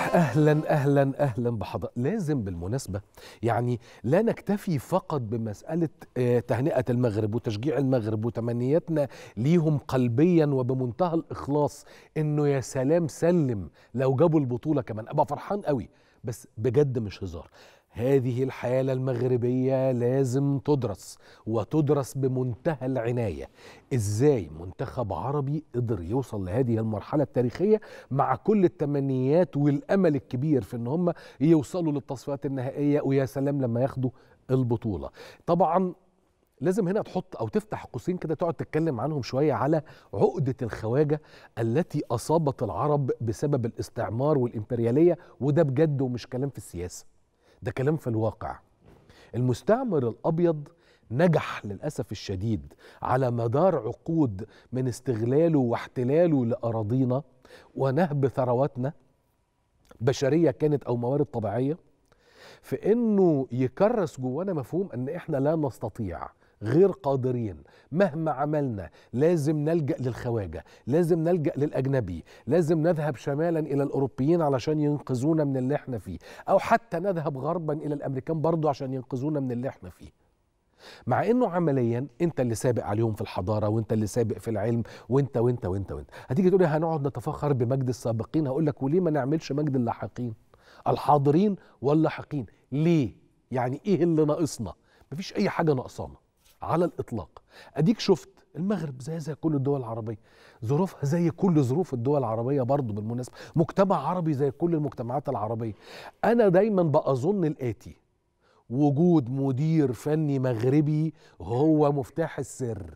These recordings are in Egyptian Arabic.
اهلا اهلا اهلا بحضرتك لازم بالمناسبه يعني لا نكتفي فقط بمساله آه، تهنئه المغرب وتشجيع المغرب وتمنياتنا ليهم قلبيا وبمنتهى الاخلاص انه يا سلام سلم لو جابوا البطوله كمان ابقى فرحان قوي بس بجد مش هزار هذه الحالة المغربية لازم تدرس وتدرس بمنتهى العناية ازاي منتخب عربي قدر يوصل لهذه المرحلة التاريخية مع كل التمنيات والأمل الكبير في ان هم يوصلوا للتصفيات النهائية ويا سلام لما ياخدوا البطولة طبعا لازم هنا تحط او تفتح قوسين كده تقعد تتكلم عنهم شويه على عقده الخواجه التي اصابت العرب بسبب الاستعمار والامبرياليه وده بجد ومش كلام في السياسه ده كلام في الواقع المستعمر الابيض نجح للاسف الشديد على مدار عقود من استغلاله واحتلاله لاراضينا ونهب ثرواتنا بشريه كانت او موارد طبيعيه في انه يكرس جوانا مفهوم ان احنا لا نستطيع غير قادرين مهما عملنا لازم نلجا للخواجه لازم نلجا للاجنبي لازم نذهب شمالا الى الاوروبيين علشان ينقذونا من اللي احنا فيه او حتى نذهب غربا الى الامريكان برضو عشان ينقذونا من اللي احنا فيه مع انه عمليا انت اللي سابق عليهم في الحضاره وانت اللي سابق في العلم وانت وانت وانت وانت هتيجي تقولي هنقعد نتفاخر بمجد السابقين هقول لك وليه ما نعملش مجد اللاحقين الحاضرين واللاحقين ليه يعني ايه اللي ناقصنا مفيش اي حاجه ناقصانا على الاطلاق اديك شفت المغرب زي زي كل الدول العربيه ظروفها زي كل ظروف الدول العربيه برضه بالمناسبه مجتمع عربي زي كل المجتمعات العربيه انا دايما باظن الاتي وجود مدير فني مغربي هو مفتاح السر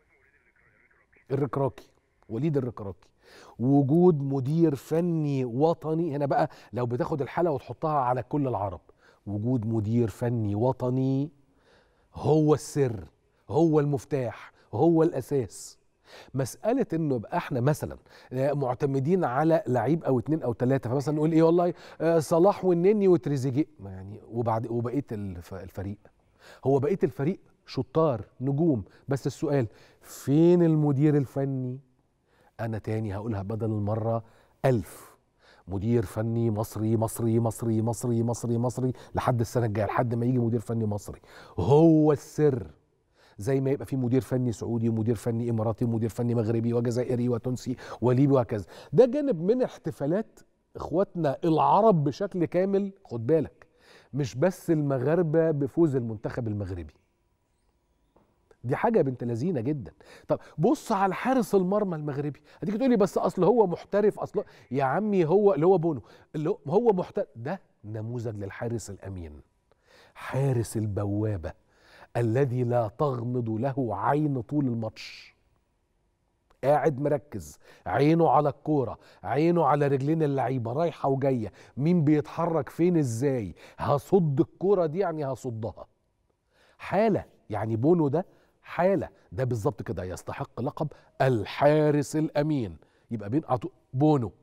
الركراكي وليد الركراكي وجود مدير فني وطني هنا بقى لو بتاخد الحلقه وتحطها على كل العرب وجود مدير فني وطني هو السر هو المفتاح هو الاساس مسألة انه يبقى احنا مثلا معتمدين على لعيب او اتنين او تلاتة فمثلا نقول ايه والله آه، صلاح والنني وتريزيجيه ما يعني وبعد وبقية الف- الفريق هو بقية الفريق شطار نجوم بس السؤال فين المدير الفني انا تاني هقولها بدل المرة ألف مدير فني مصري مصري مصري مصري مصري مصري لحد السنة الجاية لحد ما يجي مدير فني مصري هو السر زي ما يبقى في مدير فني سعودي ومدير فني اماراتي ومدير فني مغربي وجزائري وتونسي وليبي وهكذا ده جانب من احتفالات اخواتنا العرب بشكل كامل خد بالك مش بس المغاربه بفوز المنتخب المغربي دي حاجه بنت لذينه جدا طب بص على حارس المرمى المغربي هتيجي تقولي بس اصل هو محترف اصل يا عمي هو اللي هو بونو اللي هو- هو محترف ده نموذج للحارس الامين حارس البوابه الذي لا تغمض له عين طول الماتش قاعد مركز عينه على الكورة عينه على رجلين اللعيبة رايحة وجاية مين بيتحرك فين ازاي هصد الكورة دي يعني هصدها حالة يعني بونو ده حالة ده بالظبط كده يستحق لقب الحارس الأمين يبقى بين عطو بونو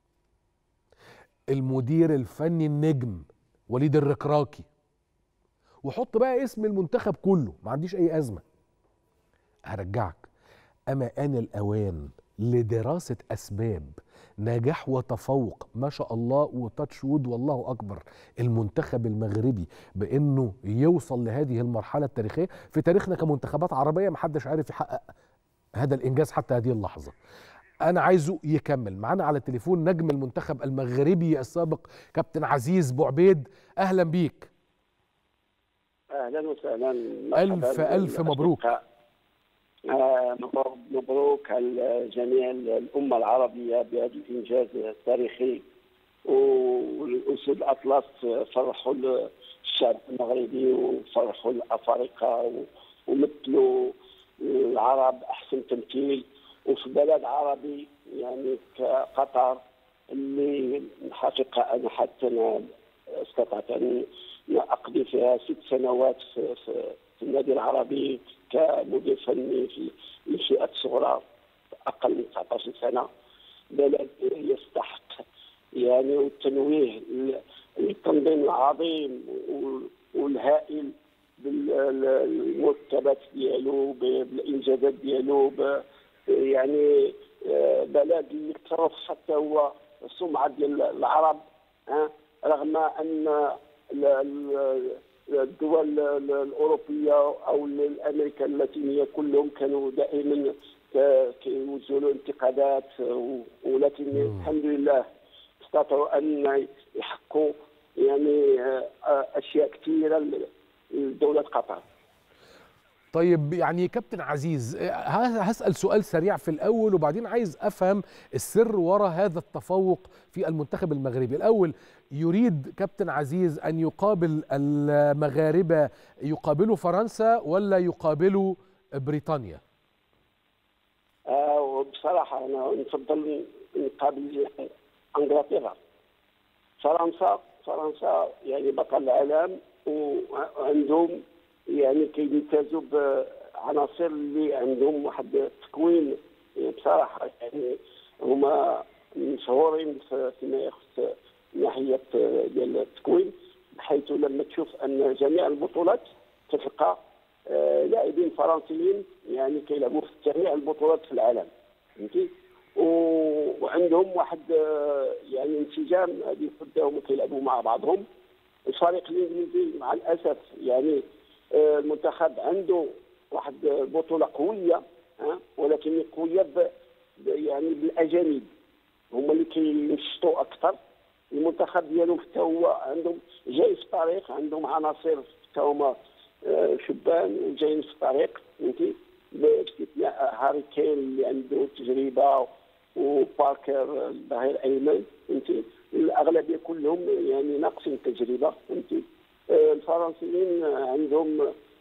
المدير الفني النجم وليد الركراكي وحط بقى اسم المنتخب كله ما عنديش اي ازمه هرجعك اما ان الاوان لدراسه اسباب نجاح وتفوق ما شاء الله وتاتش وود والله اكبر المنتخب المغربي بانه يوصل لهذه المرحله التاريخيه في تاريخنا كمنتخبات عربيه ما حدش عارف يحقق هذا الانجاز حتى هذه اللحظه انا عايزه يكمل معانا على التليفون نجم المنتخب المغربي السابق كابتن عزيز بوعبيد اهلا بيك اهلا وسهلا ألف ألف مبروك. آه، مبروك مبروك على جميع الامه العربيه بهذا الانجاز التاريخي والاسود الاطلس فرحوا الشعب المغربي وفرحوا الافارقه و- ومثلوا العرب احسن تمثيل وفي بلد عربي يعني كقطر اللي الحقيقه انا حتى أنا استطعت ان اقضي فيها ست سنوات في, في, في النادي العربي كمدير فني في الفئه الصغرى اقل من 19 سنه بلد يستحق يعني والتنويه التنظيم العظيم والهائل بالمرتبات ديالو بالانجازات ديالو يعني بلد اللي ترف حتى هو السمعه ديال العرب ها رغم ان ال- ال- الدول الاوروبيه او الامريكا اللاتينيه كلهم كانوا دائما ك- كيوجهوا له انتقادات و- ولكن الحمد لله استطاعوا ان يحققوا يعني آه، اشياء كثيره لدوله قطر طيب يعني كابتن عزيز ه- هسأل سؤال سريع في الأول وبعدين عايز أفهم السر وراء هذا التفوق في المنتخب المغربي الأول يريد كابتن عزيز أن يقابل المغاربة يقابلوا فرنسا ولا يقابلوا بريطانيا آه، وبصراحة أنا نفضل نقابل إنجلترا فرنسا فرنسا يعني بطل العالم وعندهم يعني كيمتازوا بعناصر اللي عندهم واحد التكوين يعني بصراحة يعني هما مشهورين في- فيما يخص ناحية ديال التكوين بحيث لما تشوف أن جميع البطولات تلقى آه، لاعبين فرنسيين يعني كيلعبوا في جميع البطولات في العالم فهمتي و- وعندهم واحد آه، يعني انسجام هذه قدام كيلعبوا مع بعضهم الفريق الانجليزي مع الاسف يعني آه، المنتخب عنده واحد بطوله قويه ها ولكن قويه ب- ب- يعني بالاجانب هما اللي كينشطوا اكثر المنتخب ديالهم حتى هو عندهم جاي في الطريق عندهم عناصر حتى هما آه، شبان وجايين في الطريق فهمتي باستثناء هاري كين اللي عنده تجربه وباركر الظهير الايمن فهمتي الاغلبيه كلهم يعني ناقصين تجربه فهمتي آه، الفرنسيين عندهم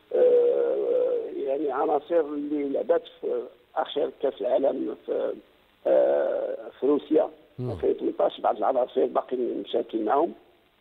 آه، يعني عناصر اللي لعبت في اخر كاس العالم في آه، في روسيا مم. 2018 بعض العناصر باقيين مشاكل معهم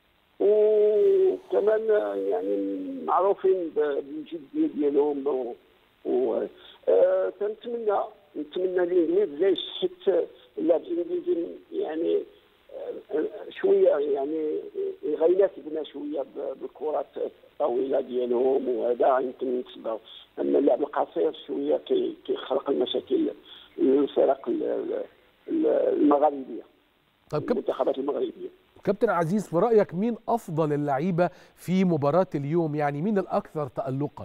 وكمان يعني معروفين ب- بالجديه ديالهم و- و آه، تنتمنى نتمنى الانجليز ليش حيت اللاعب الانجليزي يعني آه، شويه يعني يغيناسبنا شويه ب- بالكرات الطويله ديالهم وهذا يمكن نتبعوا اما اللعب القصير شويه كي- كيخلق المشاكل للفرق ال- ال- ال- المغاربيه طيب كاب- المنتخبات المغربيه كابتن عزيز في رأيك مين أفضل اللعيبة في مباراة اليوم يعني مين الأكثر تألقا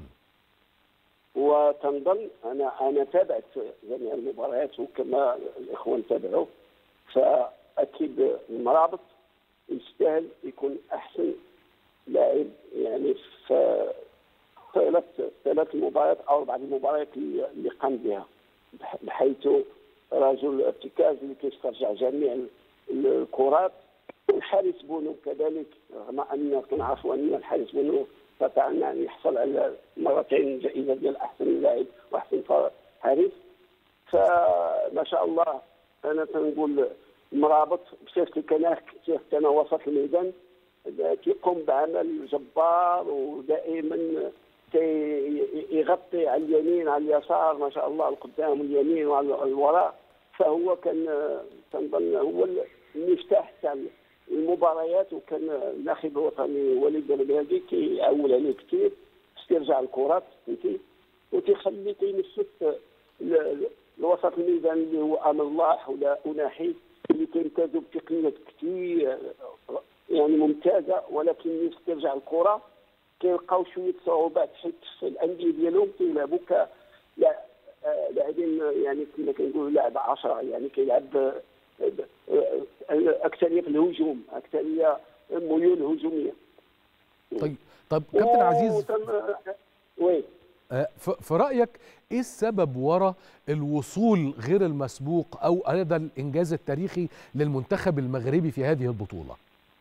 وتنظن انا انا تابعت جميع المباريات وكما الاخوان تابعوا فاكيد المرابط يستاهل يكون احسن لاعب يعني في ثلاث ثلاث مباريات او اربع المباريات اللي اللي قام بها بح- بحيث رجل ارتكاز اللي كيسترجع جميع الكرات والحارس بونو كذلك رغم ان كنعرفوا ان الحارس بونو استطاع ان يحصل على مرتين جائزه ديال احسن لاعب واحسن فا- حارس فما شاء الله انا تنقول مرابط بصفه كان كان وسط الميدان كيقوم بعمل جبار ودائما كي- يغطي على اليمين على اليسار ما شاء الله القدام واليمين وعلى الوراء فهو كان تنظن هو المفتاح تاع المباريات وكان الناخب الوطني وليد البلادي كيعول عليه كثير استرجاع الكرات فهمتي وتيخلي كينفس ل- لوسط الميدان اللي هو امل الله ولا اناحي اللي كيمتازوا بتقنيات كثير يعني ممتازه ولكن يسترجع الكره كيلقاو شويه صعوبات حيت في الانديه ديالهم كيلعبوا ك لا- آه، لاعبين يعني كما كنقولوا لاعب 10 يعني كيلعب آه، آه، اكثريه في الهجوم اكثريه ميول هجوميه طيب طب كابتن عزيز وتم- وي آه، ف- في رأيك ايه السبب وراء الوصول غير المسبوق او هذا الانجاز التاريخي للمنتخب المغربي في هذه البطولة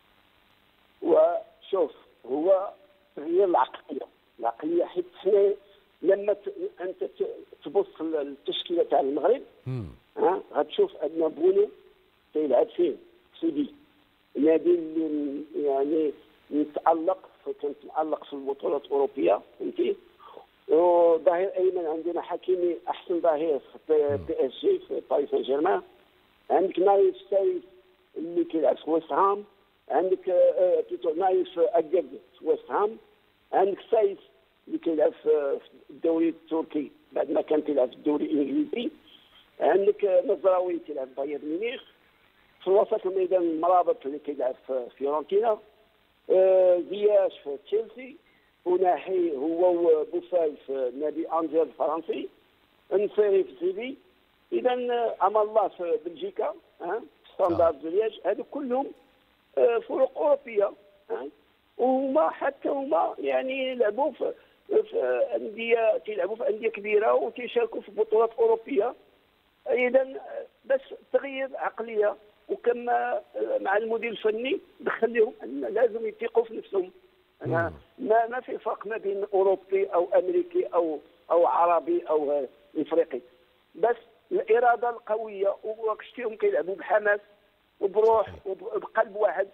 وشوف هو هي العقليه العقليه حيت حنا لما ت... انت ت- تبص للتشكيله تاع المغرب مم. ها غتشوف ان بونو كيلعب فين سيدي نادي اللي يعني متالق كان متالق في البطولات الاوروبيه فهمتي وظهير ايمن عندنا حكيمي احسن ظهير في بي اس جي في باريس سان جيرمان عندك نايف سايف اللي كيلعب في ويست هام عندك آه، بلوتو نايف اجد في ويست هام عندك سايف اللي كيلعب في في الدوري التركي بعد ما كان كيلعب في الدوري الانجليزي عندك نزراوي كيلعب في بايرن ميونخ في وسط الميدان المرابط اللي كيلعب في فيورنتينا آه، زياش في تشيلسي وناحي هو وبوفال في نادي انجر الفرنسي انصيري في سيفي اذا امل الله في بلجيكا ها ستاندارد زرياج هذو كلهم آه، فرق اوروبيه ها وهما حتى هما يعني لعبوا في في انديه تيلعبوا في انديه كبيره وتيشاركوا في بطولات اوروبيه اذا بس تغيير عقليه وكما مع المدير الفني دخلهم ان لازم يثقوا في نفسهم أنا ما ما في فرق ما بين اوروبي او امريكي او او عربي او افريقي بس الاراده القويه وشتيهم كيلعبوا بحماس وبروح وبقلب واحد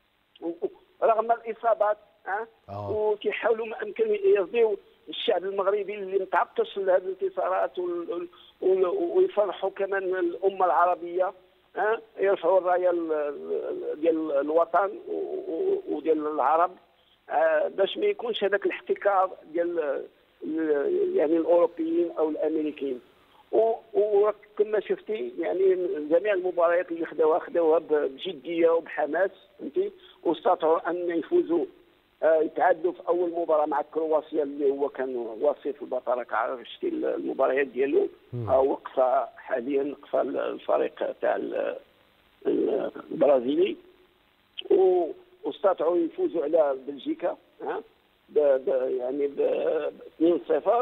رغم الاصابات ها آه. وكيحاولوا ما امكن يرضيو الشعب المغربي اللي متعطش لهذه الانتصارات وال- وال- ويفرحوا كمان الامه العربيه ها يرفعوا الرايه ال- ال- ديال الوطن و- و- وديال العرب آه، باش ما يكونش هذاك الاحتكار ديال ال- يعني الاوروبيين او الامريكيين و- وكما شفتي يعني جميع المباريات اللي خداوها خداوها ب- بجديه وبحماس فهمتي واستطاعوا ان يفوزوا آه، يتعادلوا في اول مباراه مع كرواتيا اللي هو كان وصيف البطاله كعرف شتي المباريات ديالو آه، وقف حاليا وقف الفريق تاع ال- ال- البرازيلي و- واستطاعوا يفوزوا على بلجيكا ها ب ب يعني ب 2-0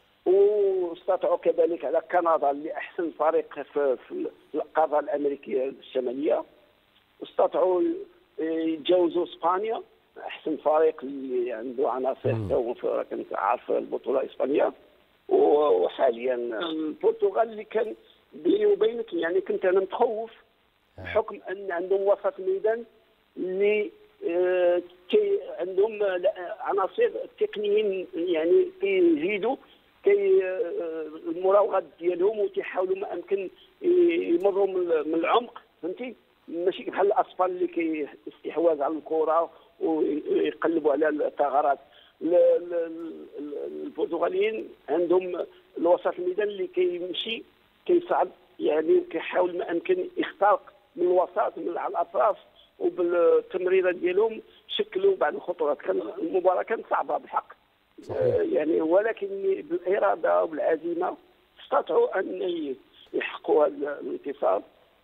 واستطاعوا كذلك على كندا اللي احسن فريق في, في القاره الامريكيه الشماليه استطاعوا يتجاوزوا اسبانيا احسن فريق اللي عنده عناصر مم. تو في- كنت عارف البطوله الاسبانيه و- وحاليا البرتغال اللي كان بيني وبينك يعني كنت انا متخوف بحكم ان عندهم وسط الميدان اللي آه، كي عندهم آه، لا- عناصر تقنيين يعني كيزيدوا كي آه، المراوغات ديالهم وتيحاولوا ما امكن يمروا من من العمق فهمتي ماشي بحال الاطفال اللي كي استحواذ على الكره ويقلبوا على الثغرات ال- ال- ال- البرتغاليين عندهم الوسط الميدان اللي كيمشي كيصعد يعني كيحاول ما امكن يخترق من الوسط من على الاطراف وبالتمريره ديالهم شكلوا بعض الخطورات كان المباراه كانت صعبه بالحق صحيح. آه، يعني ولكن بالاراده وبالعزيمه استطاعوا ان يحققوا هذا الانتصار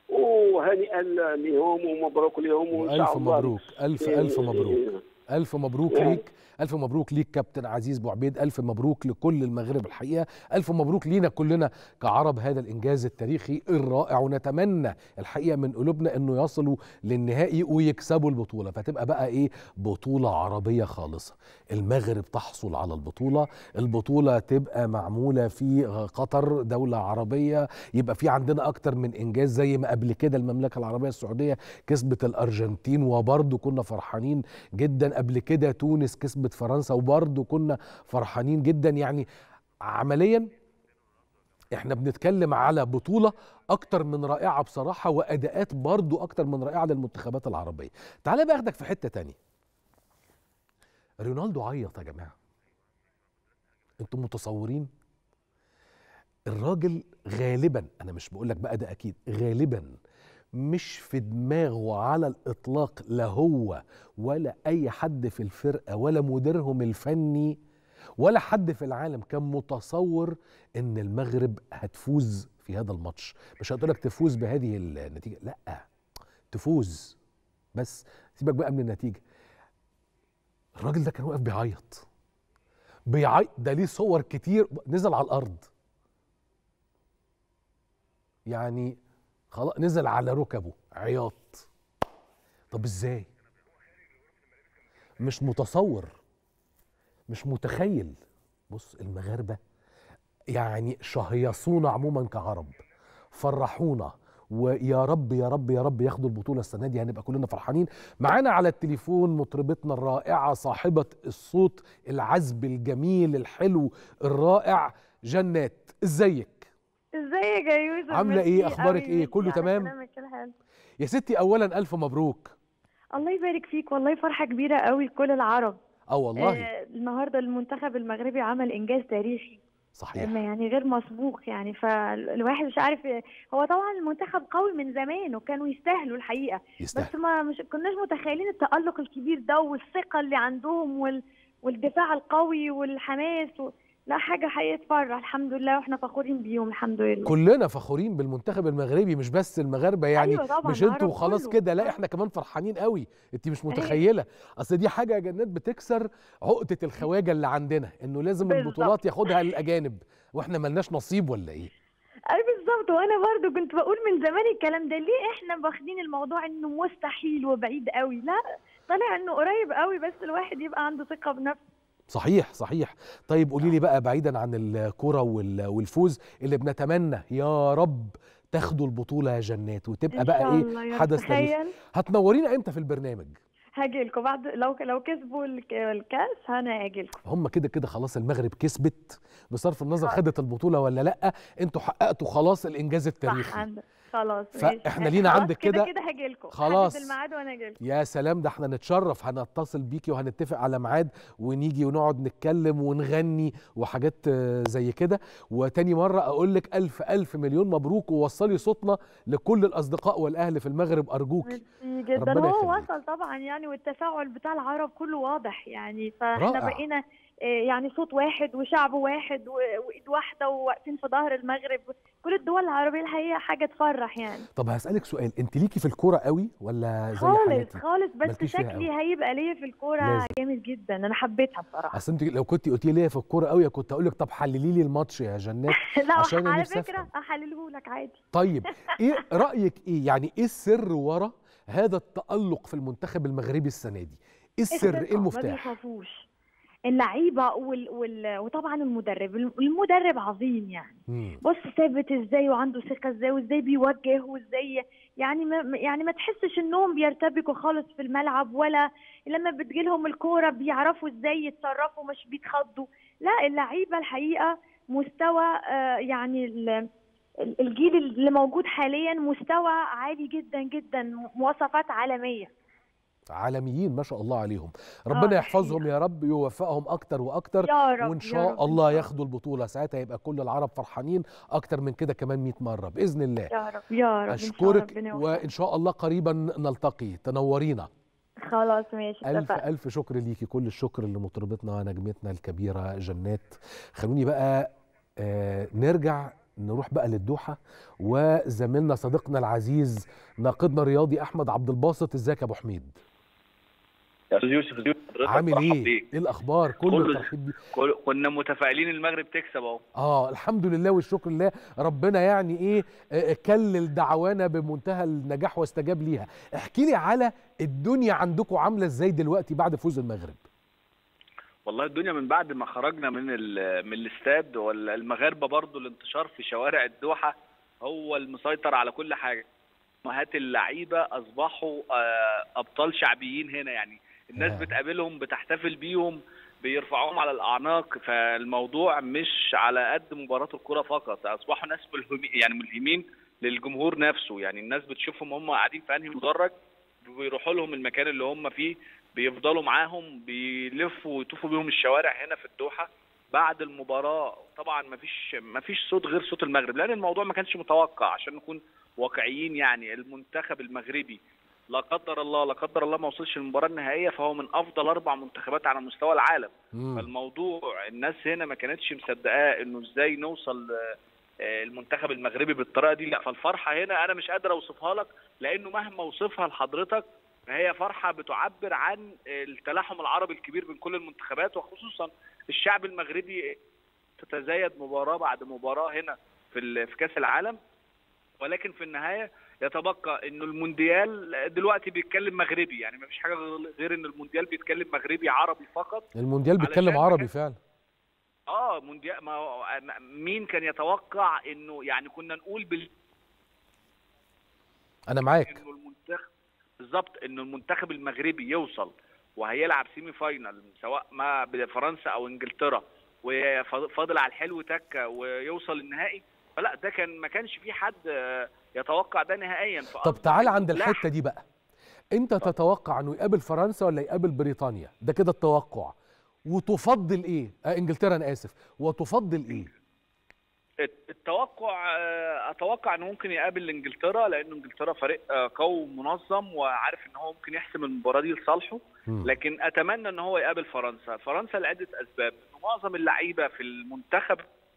وهنيئا لهم ومبروك لهم وان شاء والف الله مبروك الف الف مبروك الف مبروك نعم. ليك الف مبروك ليك كابتن عزيز بوعبيد الف مبروك لكل المغرب الحقيقه الف مبروك لينا كلنا كعرب هذا الانجاز التاريخي الرائع ونتمنى الحقيقه من قلوبنا انه يصلوا للنهائي ويكسبوا البطوله فتبقى بقى ايه بطوله عربيه خالصه المغرب تحصل على البطوله البطوله تبقى معموله في قطر دوله عربيه يبقى في عندنا اكتر من انجاز زي ما قبل كده المملكه العربيه السعوديه كسبت الارجنتين وبرضه كنا فرحانين جدا قبل كده تونس كسبت فرنسا وبرضه كنا فرحانين جدا يعني عمليا احنا بنتكلم على بطولة اكتر من رائعة بصراحة واداءات برضو اكتر من رائعة للمنتخبات العربية تعالى بقى اخدك في حتة تانية رونالدو عيط يا جماعة انتم متصورين الراجل غالبا انا مش بقول لك بقى ده اكيد غالبا مش في دماغه على الاطلاق لا هو ولا اي حد في الفرقه ولا مديرهم الفني ولا حد في العالم كان متصور ان المغرب هتفوز في هذا الماتش مش هقول لك تفوز بهذه النتيجه لا تفوز بس سيبك بقى من النتيجه الراجل ده كان واقف بيعيط بيعيط ده ليه صور كتير نزل على الارض يعني خلاص نزل على ركبه عياط طب ازاي مش متصور مش متخيل بص المغاربه يعني شهيصونا عموما كعرب فرحونا ويا رب يا رب يا رب ياخدوا البطوله السنه دي هنبقى كلنا فرحانين معانا على التليفون مطربتنا الرائعه صاحبه الصوت العذب الجميل الحلو الرائع جنات ازيك ازيك يا يوسف عاملة ميرسي إيه؟ أخبارك قوي، إيه؟ كله ميرسي على تمام؟ كلامك الحلو. يا ستي اولا الف مبروك الله يبارك فيك والله فرحة كبيرة قوي لكل العرب اه والله آه النهارده المنتخب المغربي عمل انجاز تاريخي صحيح ما يعني غير مسبوق يعني فالواحد مش عارف هو طبعا المنتخب قوي من زمان وكانوا يستاهلوا الحقيقه يستاهل بس ما مش كناش متخيلين التألق الكبير ده والثقه اللي عندهم وال والدفاع القوي والحماس و... لا حاجه حقيقه تفرح الحمد لله واحنا فخورين بيهم الحمد لله كلنا فخورين بالمنتخب المغربي مش بس المغاربه يعني أيوة طبعا مش انتوا العرب وخلاص كله. كده لا احنا كمان فرحانين قوي انت مش متخيله اصل دي حاجه يا جنات بتكسر عقده الخواجه اللي عندنا انه لازم بالظبط. البطولات ياخدها الاجانب واحنا ملناش نصيب ولا ايه اي بالظبط وانا برضو كنت بقول من زمان الكلام ده ليه احنا واخدين الموضوع انه مستحيل وبعيد قوي لا طلع انه قريب قوي بس الواحد يبقى عنده ثقه بنفسه صحيح صحيح طيب قولي لي بقى بعيدا عن الكرة وال- والفوز اللي بنتمنى يا رب تاخدوا البطولة يا جنات وتبقى ان بقى شاء ايه الله يا رب. حدث تاريخي تخيل هتنورينا امتى في البرنامج هاجي لكم بعد لو لو كسبوا الك- الكاس انا هاجي لكم هم كده كده خلاص المغرب كسبت بصرف النظر خلاص. خدت البطولة ولا لا انتوا حققتوا خلاص الانجاز صح التاريخي عندك خلاص فإحنا ماشي. لينا خلاص عندك كده كده- كده هاجي لكم خلاص. الميعاد وانا هاجي لكم يا سلام ده احنا نتشرف هنتصل بيكي وهنتفق على ميعاد ونيجي ونقعد نتكلم ونغني وحاجات آه، زي كده وتاني مرة اقول لك الف الف مليون مبروك ووصلي صوتنا لكل الاصدقاء والاهل في المغرب ارجوك ميرسي جدا ربنا هو يخليك. وصل طبعا يعني والتفاعل بتاع العرب كله واضح يعني فاحنا رائع. بقينا آه، يعني صوت واحد وشعب واحد و- وايد واحده وواقفين في ظهر المغرب كل الدول العربيه الحقيقه حاجه تفرح يعني طب هسألك سؤال انت ليكي في الكورة قوي ولا زي خالص حالاتي خالص بس مالكيش فيها شكلي قوي. هيبقى ليا في الكوره لازم. جامد جدا انا حبيتها بصراحه اصل انت لو كنت قلتي لي في الكورة قوي كنت اقول لك طب حللي لي الماتش يا جنات لا عشان أنا على نفسي فكره أفهم. احلله لك عادي طيب ايه رأيك ايه يعني ايه السر ورا هذا التألق في المنتخب المغربي السنة دي ايه السر الثقة، ايه ما المفتاح بيخافوش اللعيبه وال... وال... وطبعا المدرب المدرب عظيم يعني مم. بص ثابت ازاي وعنده ثقه ازاي وازاي بيوجه وازاي يعني ما يعني ما تحسش انهم بيرتبكوا خالص في الملعب ولا لما بتجيلهم الكوره بيعرفوا ازاي يتصرفوا مش بيتخضوا لا اللعيبه الحقيقه مستوى آه، يعني ال- ال- الجيل اللي موجود حاليا مستوى عالي جدا جدا مواصفات عالميه عالميين ما شاء الله عليهم ربنا آه، يحفظهم يا رب يوفقهم اكتر واكتر يا رب وان يا شاء رب، إن الله شاء ياخدوا البطوله ساعتها يبقى كل العرب فرحانين اكتر من كده كمان 100 مره باذن الله يا رب يا رب إن شاء الله اشكرك ربنا يوفقك. وان شاء الله قريبا نلتقي تنورينا خلاص ماشي الف اتفقنا الف شكر ليكي كل الشكر لمطربتنا نجمتنا الكبيره جنات خلوني بقى آه نرجع نروح بقى للدوحه وزميلنا صديقنا العزيز ناقدنا الرياضي احمد عبد الباسط ازيك يا ابو حميد يا استاذ يوسف ازيك حضرتك؟ عامل مرحب ايه بيك. ايه الاخبار كله كله- الترحيب بيك كل- كنا متفائلين المغرب تكسب اهو اه الحمد لله والشكر لله ربنا يعني ايه آه، كلل دعوانا بمنتهى النجاح واستجاب ليها احكي لي على الدنيا عندكم عامله ازاي دلوقتي بعد فوز المغرب والله الدنيا من بعد ما خرجنا من ال- من الاستاد والمغاربه برضو الانتشار في شوارع الدوحه هو المسيطر على كل حاجه امهات اللعيبه اصبحوا آه، ابطال شعبيين هنا يعني الناس آه. بتقابلهم بتحتفل بيهم بيرفعوهم على الاعناق فالموضوع مش على قد مباراه الكره فقط اصبحوا ناس ملهمين يعني ملهمين للجمهور نفسه يعني الناس بتشوفهم هم قاعدين في انهي مدرج بيروحوا لهم المكان اللي هم فيه بيفضلوا معاهم بيلفوا ويطوفوا بيهم الشوارع هنا في الدوحه بعد المباراه طبعا ما فيش ما فيش صوت غير صوت المغرب لان الموضوع ما كانش متوقع عشان نكون واقعيين يعني المنتخب المغربي لا قدر الله لا قدر الله ما وصلش للمباراه النهائيه فهو من افضل اربع منتخبات على مستوى العالم مم. فالموضوع الناس هنا ما كانتش مصدقاه انه ازاي نوصل آه، آه، المنتخب المغربي بالطريقه دي لا فالفرحه هنا انا مش قادر اوصفها لك لانه مهما اوصفها لحضرتك فهي فرحه بتعبر عن التلاحم العربي الكبير بين كل المنتخبات وخصوصا الشعب المغربي تتزايد مباراه بعد مباراه هنا في ال- في كاس العالم ولكن في النهايه يتبقى انه المونديال دلوقتي بيتكلم مغربي يعني ما فيش حاجه غير ان المونديال بيتكلم مغربي عربي فقط المونديال بيتكلم علشان عربي كده- فعلا اه مونديال ما هو- مين كان يتوقع انه يعني كنا نقول بال انا معاك انه المنتخب بالظبط انه المنتخب المغربي يوصل وهيلعب سيمي فاينال سواء مع فرنسا او انجلترا وفاضل على الحلو تكه ويوصل النهائي فلا ده كان ما كانش في حد آه، يتوقع ده نهائيا طب فأصبح تعال عند إنه الحته دي بقى انت تتوقع انه يقابل فرنسا ولا يقابل بريطانيا ده كده التوقع وتفضل ايه آه انجلترا انا اسف وتفضل ايه التوقع آه، اتوقع انه ممكن يقابل انجلترا لان انجلترا فريق آه، قوي ومنظم وعارف ان هو ممكن يحسم المباراه دي لصالحه مم. لكن اتمنى ان هو يقابل فرنسا فرنسا لعده اسباب انه معظم اللعيبه في المنتخب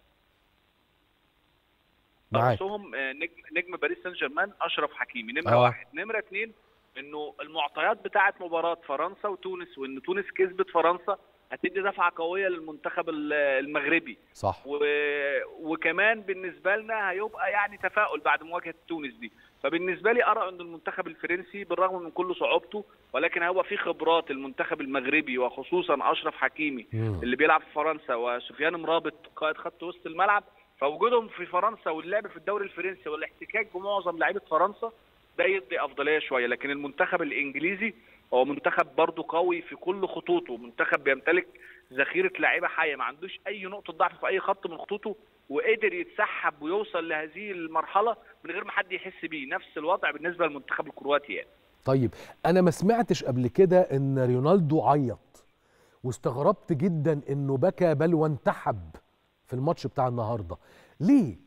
معاك رأسهم آه، نجم نجم باريس سان جيرمان اشرف حكيمي نمره آه. واحد نمره اثنين انه المعطيات بتاعه مباراه فرنسا وتونس وان تونس كسبت فرنسا هتدي دفعه قويه للمنتخب ال- المغربي صح و... وكمان بالنسبه لنا هيبقى يعني تفاؤل بعد مواجهه تونس دي فبالنسبه لي ارى ان المنتخب الفرنسي بالرغم من كل صعوبته ولكن هو في خبرات المنتخب المغربي وخصوصا اشرف حكيمي مم. اللي بيلعب في فرنسا وسفيان مرابط قائد خط وسط الملعب فوجودهم في فرنسا واللعب في الدوري الفرنسي والاحتكاك بمعظم لعيبه فرنسا ده يدي افضليه شويه لكن المنتخب الانجليزي هو منتخب برضه قوي في كل خطوطه منتخب بيمتلك ذخيره لعيبه حيه ما عندوش اي نقطه ضعف في اي خط من خطوطه وقدر يتسحب ويوصل لهذه المرحله من غير ما حد يحس بيه نفس الوضع بالنسبه للمنتخب الكرواتي يعني طيب انا ما سمعتش قبل كده ان رونالدو عيط واستغربت جدا انه بكى بل وانتحب في الماتش بتاع النهارده ليه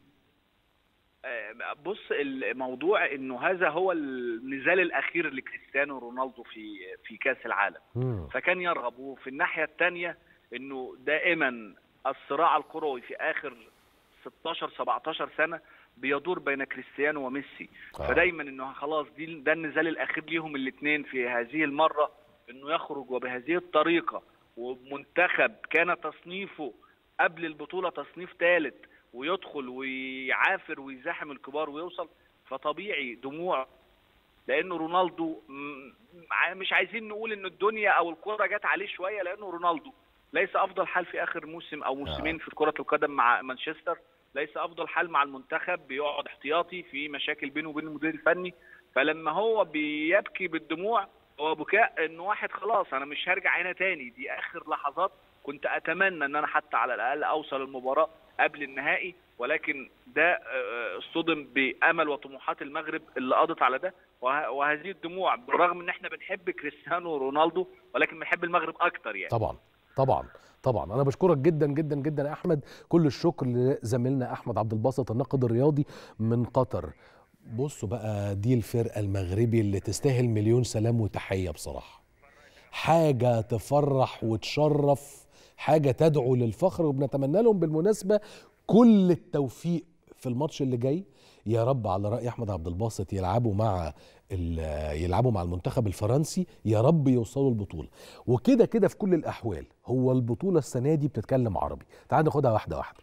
آه، بص الموضوع انه هذا هو النزال الاخير لكريستيانو رونالدو في في كاس العالم مم. فكان يرغب وفي الناحيه الثانيه انه دائما الصراع الكروي في اخر 16 17 سنه بيدور بين كريستيانو وميسي آه. فدايما انه خلاص دي ده النزال الاخير ليهم الاثنين في هذه المره انه يخرج وبهذه الطريقه ومنتخب كان تصنيفه قبل البطوله تصنيف ثالث ويدخل ويعافر ويزاحم الكبار ويوصل فطبيعي دموع لانه رونالدو م- ع- مش عايزين نقول ان الدنيا او الكره جت عليه شويه لانه رونالدو ليس افضل حال في اخر موسم او موسمين في كره القدم مع مانشستر ليس افضل حال مع المنتخب بيقعد احتياطي في مشاكل بينه وبين المدير الفني فلما هو بيبكي بالدموع هو بكاء انه واحد خلاص انا مش هرجع هنا تاني دي اخر لحظات كنت اتمنى ان انا حتى على الاقل اوصل المباراه قبل النهائي ولكن ده آه، صدم بامل وطموحات المغرب اللي قضت على ده وه- وهذه الدموع بالرغم ان احنا بنحب كريستيانو رونالدو ولكن بنحب المغرب اكتر يعني طبعا طبعا طبعا انا بشكرك جدا جدا جدا يا احمد كل الشكر لزميلنا احمد عبد الباسط الناقد الرياضي من قطر بصوا بقى دي الفرقه المغربي اللي تستاهل مليون سلام وتحيه بصراحه حاجه تفرح وتشرف حاجه تدعو للفخر وبنتمنى لهم بالمناسبه كل التوفيق في الماتش اللي جاي يا رب على راي احمد عبد الباسط يلعبوا مع ال- يلعبوا مع المنتخب الفرنسي يا رب يوصلوا البطوله وكده كده في كل الاحوال هو البطوله السنه دي بتتكلم عربي تعال ناخدها واحده واحده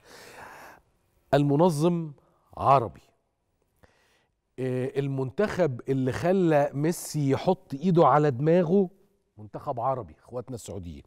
المنظم عربي آه، المنتخب اللي خلى ميسي يحط ايده على دماغه منتخب عربي اخواتنا السعوديين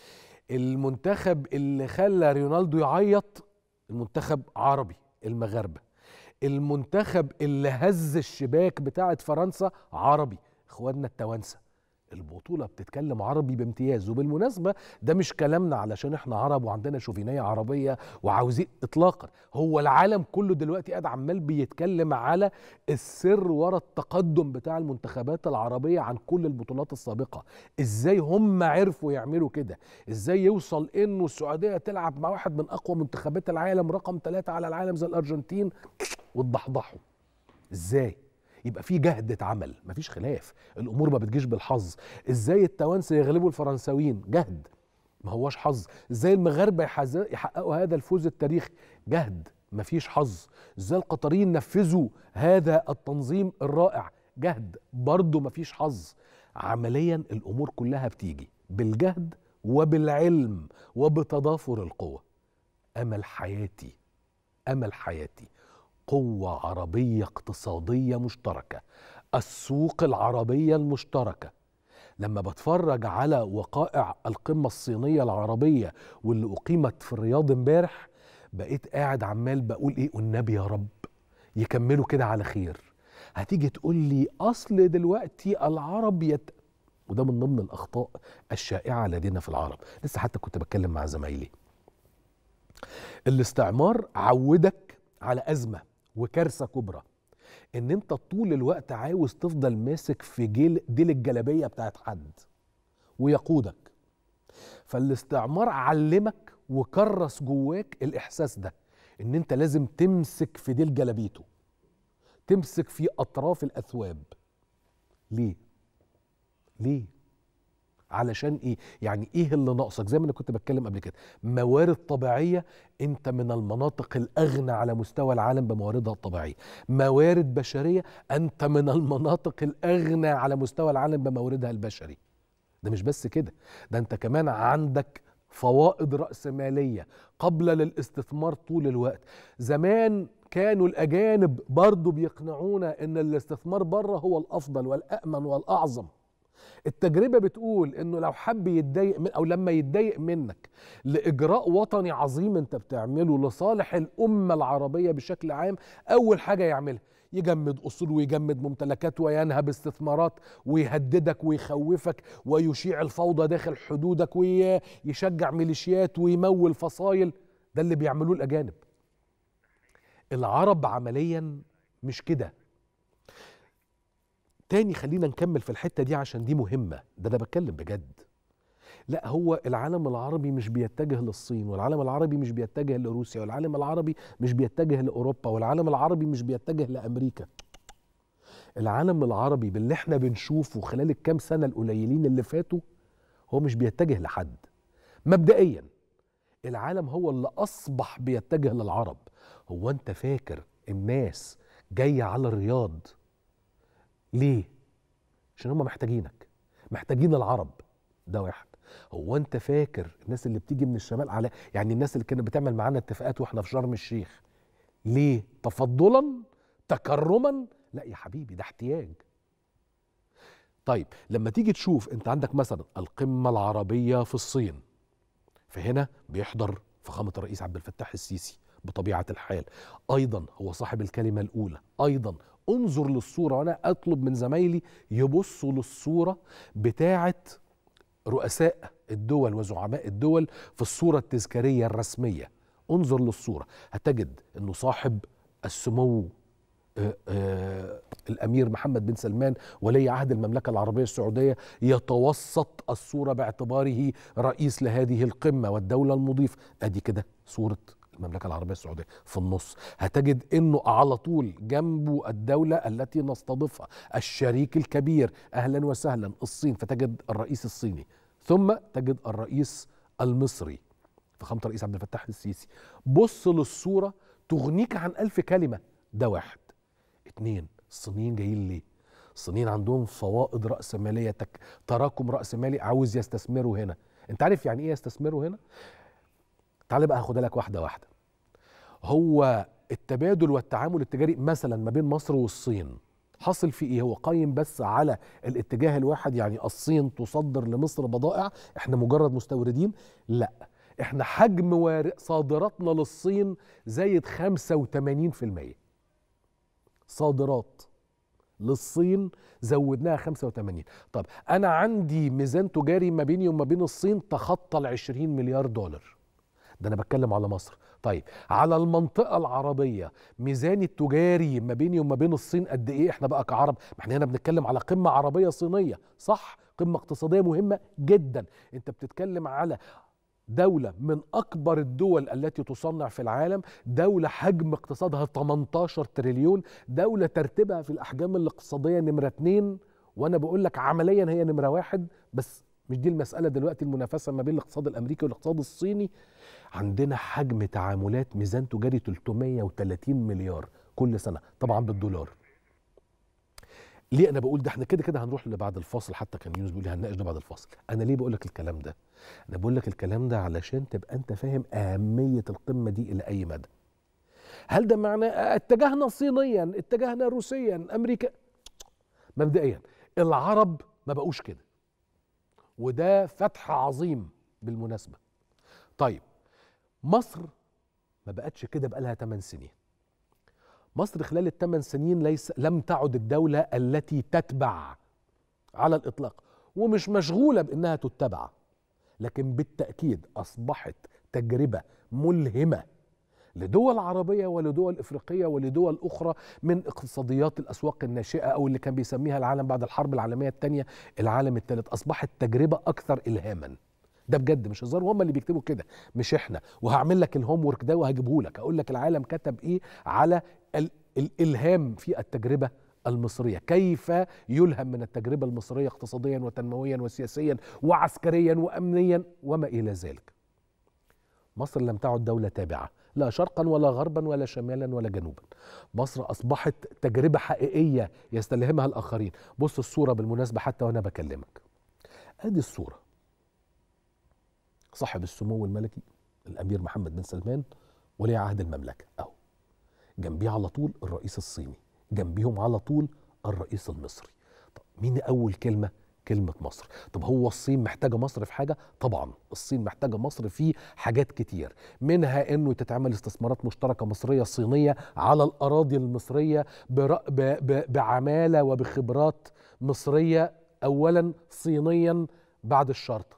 المنتخب اللي خلى رونالدو يعيط المنتخب عربي المغاربه المنتخب اللي هز الشباك بتاعه فرنسا عربي اخواننا التوانسه البطولة بتتكلم عربي بامتياز وبالمناسبة ده مش كلامنا علشان احنا عرب وعندنا شوفينية عربية وعاوزين اطلاقا هو العالم كله دلوقتي قاعد عمال بيتكلم على السر ورا التقدم بتاع المنتخبات العربية عن كل البطولات السابقة ازاي هم عرفوا يعملوا كده ازاي يوصل انه السعودية تلعب مع واحد من اقوى منتخبات العالم رقم ثلاثة على العالم زي الارجنتين وتضحضحوا ازاي يبقى في جهد اتعمل مفيش خلاف الامور ما بتجيش بالحظ ازاي التوانسه يغلبوا الفرنساويين جهد ما هوش حظ ازاي المغاربه يحز- يحققوا هذا الفوز التاريخي جهد مفيش حظ ازاي القطريين نفذوا هذا التنظيم الرائع جهد برضه مفيش حظ عمليا الامور كلها بتيجي بالجهد وبالعلم وبتضافر القوى امل حياتي امل حياتي قوه عربيه اقتصاديه مشتركه السوق العربيه المشتركه لما بتفرج على وقائع القمه الصينيه العربيه واللي اقيمت في الرياض امبارح بقيت قاعد عمال بقول ايه والنبي يا رب يكملوا كده على خير هتيجي تقول لي اصل دلوقتي العرب يت... وده من ضمن الاخطاء الشائعه لدينا في العرب لسه حتى كنت بتكلم مع زمايلي الاستعمار عودك على ازمه وكارثه كبرى ان انت طول الوقت عاوز تفضل ماسك في جيل ديل الجلابيه بتاعت حد ويقودك فالاستعمار علمك وكرس جواك الاحساس ده ان انت لازم تمسك في ديل جلابيته تمسك في اطراف الاثواب ليه ليه علشان ايه يعني ايه اللي ناقصك زي ما انا كنت بتكلم قبل كده موارد طبيعيه انت من المناطق الاغنى على مستوى العالم بمواردها الطبيعيه موارد بشريه انت من المناطق الاغنى على مستوى العالم بموردها البشري ده مش بس كده ده انت كمان عندك فوائد رأسمالية قبل للاستثمار طول الوقت زمان كانوا الأجانب برضو بيقنعونا أن الاستثمار بره هو الأفضل والأأمن والأعظم التجربة بتقول انه لو حب يتضايق من او لما يتضايق منك لاجراء وطني عظيم انت بتعمله لصالح الامة العربية بشكل عام اول حاجة يعملها يجمد اصول ويجمد ممتلكات وينهب استثمارات ويهددك ويخوفك ويشيع الفوضى داخل حدودك ويشجع ميليشيات ويمول فصايل ده اللي بيعملوه الاجانب العرب عمليا مش كده تاني خلينا نكمل في الحته دي عشان دي مهمه ده انا بتكلم بجد لا هو العالم العربي مش بيتجه للصين والعالم العربي مش بيتجه لروسيا والعالم العربي مش بيتجه لاوروبا والعالم العربي مش بيتجه لامريكا العالم العربي باللي احنا بنشوفه خلال الكام سنه القليلين اللي فاتوا هو مش بيتجه لحد مبدئيا العالم هو اللي اصبح بيتجه للعرب هو انت فاكر الناس جايه على الرياض ليه عشان هم محتاجينك محتاجين العرب ده واحد هو انت فاكر الناس اللي بتيجي من الشمال على يعني الناس اللي كانت بتعمل معانا اتفاقات واحنا في شرم الشيخ ليه تفضلا تكرما لا يا حبيبي ده احتياج طيب لما تيجي تشوف انت عندك مثلا القمه العربيه في الصين فهنا بيحضر فخامه الرئيس عبد الفتاح السيسي بطبيعه الحال ايضا هو صاحب الكلمه الاولى ايضا انظر للصوره وانا اطلب من زمايلي يبصوا للصوره بتاعه رؤساء الدول وزعماء الدول في الصوره التذكاريه الرسميه انظر للصوره هتجد انه صاحب السمو آه آه الامير محمد بن سلمان ولي عهد المملكه العربيه السعوديه يتوسط الصوره باعتباره رئيس لهذه القمه والدوله المضيف ادي كده صوره المملكه العربيه السعوديه في النص هتجد انه على طول جنبه الدوله التي نستضيفها الشريك الكبير اهلا وسهلا الصين فتجد الرئيس الصيني ثم تجد الرئيس المصري فخامه الرئيس عبد الفتاح السيسي بص للصوره تغنيك عن ألف كلمه ده واحد اتنين الصينيين جايين ليه الصينيين عندهم فوائد رأسمالية تك تراكم رأسمالي عاوز يستثمروا هنا انت عارف يعني ايه يستثمروا هنا تعال بقى هاخدها لك واحده واحده هو التبادل والتعامل التجاري مثلا ما بين مصر والصين حصل في ايه هو قايم بس على الاتجاه الواحد يعني الصين تصدر لمصر بضائع احنا مجرد مستوردين لا احنا حجم صادراتنا للصين زايد 85% صادرات للصين زودناها 85 طب انا عندي ميزان تجاري ما بيني وما بين الصين تخطى ال 20 مليار دولار ده انا بتكلم على مصر طيب على المنطقة العربية ميزان التجاري ما بيني وما بين الصين قد ايه احنا بقى كعرب ما احنا هنا بنتكلم على قمة عربية صينية صح قمة اقتصادية مهمة جدا انت بتتكلم على دولة من أكبر الدول التي تصنع في العالم دولة حجم اقتصادها 18 تريليون دولة ترتيبها في الأحجام الاقتصادية نمرة اتنين وأنا بقول لك عمليا هي نمرة واحد بس مش دي المسألة دلوقتي المنافسة ما بين الاقتصاد الأمريكي والاقتصاد الصيني عندنا حجم تعاملات ميزان تجاري 330 مليار كل سنة طبعا بالدولار ليه انا بقول ده احنا كده كده هنروح لبعد الفاصل حتى كان يونس بيقول لي هنناقش ده بعد الفاصل انا ليه بقول لك الكلام ده انا بقول لك الكلام ده علشان تبقى انت فاهم اهميه القمه دي الى اي مدى هل ده معناه اتجهنا صينيا اتجهنا روسيا امريكا مبدئيا العرب ما بقوش كده وده فتح عظيم بالمناسبه طيب مصر ما بقتش كده بقالها 8 سنين مصر خلال الثمان سنين ليس لم تعد الدولة التي تتبع على الإطلاق ومش مشغولة بأنها تتبع لكن بالتأكيد أصبحت تجربة ملهمة لدول عربية ولدول إفريقية ولدول أخرى من اقتصاديات الأسواق الناشئة أو اللي كان بيسميها العالم بعد الحرب العالمية الثانية العالم الثالث أصبحت تجربة أكثر إلهاما ده بجد مش هزار وهم اللي بيكتبوا كده مش احنا وهعمل لك الهوم ورك ده وهجيبه لك اقول لك العالم كتب ايه على ال الالهام في التجربه المصريه كيف يلهم من التجربه المصريه اقتصاديا وتنمويا وسياسيا وعسكريا وامنيا وما الى ذلك مصر لم تعد دوله تابعه لا شرقا ولا غربا ولا شمالا ولا جنوبا مصر اصبحت تجربه حقيقيه يستلهمها الاخرين بص الصوره بالمناسبه حتى وانا بكلمك ادي الصوره صاحب السمو الملكي الامير محمد بن سلمان ولي عهد المملكه اهو جنبيه على طول الرئيس الصيني جنبيهم على طول الرئيس المصري طب مين اول كلمه كلمة مصر طب هو الصين محتاجة مصر في حاجة؟ طبعا الصين محتاجة مصر في حاجات كتير منها انه تتعمل استثمارات مشتركة مصرية صينية على الأراضي المصرية برأ ب ب بعمالة وبخبرات مصرية أولا صينيا بعد الشرط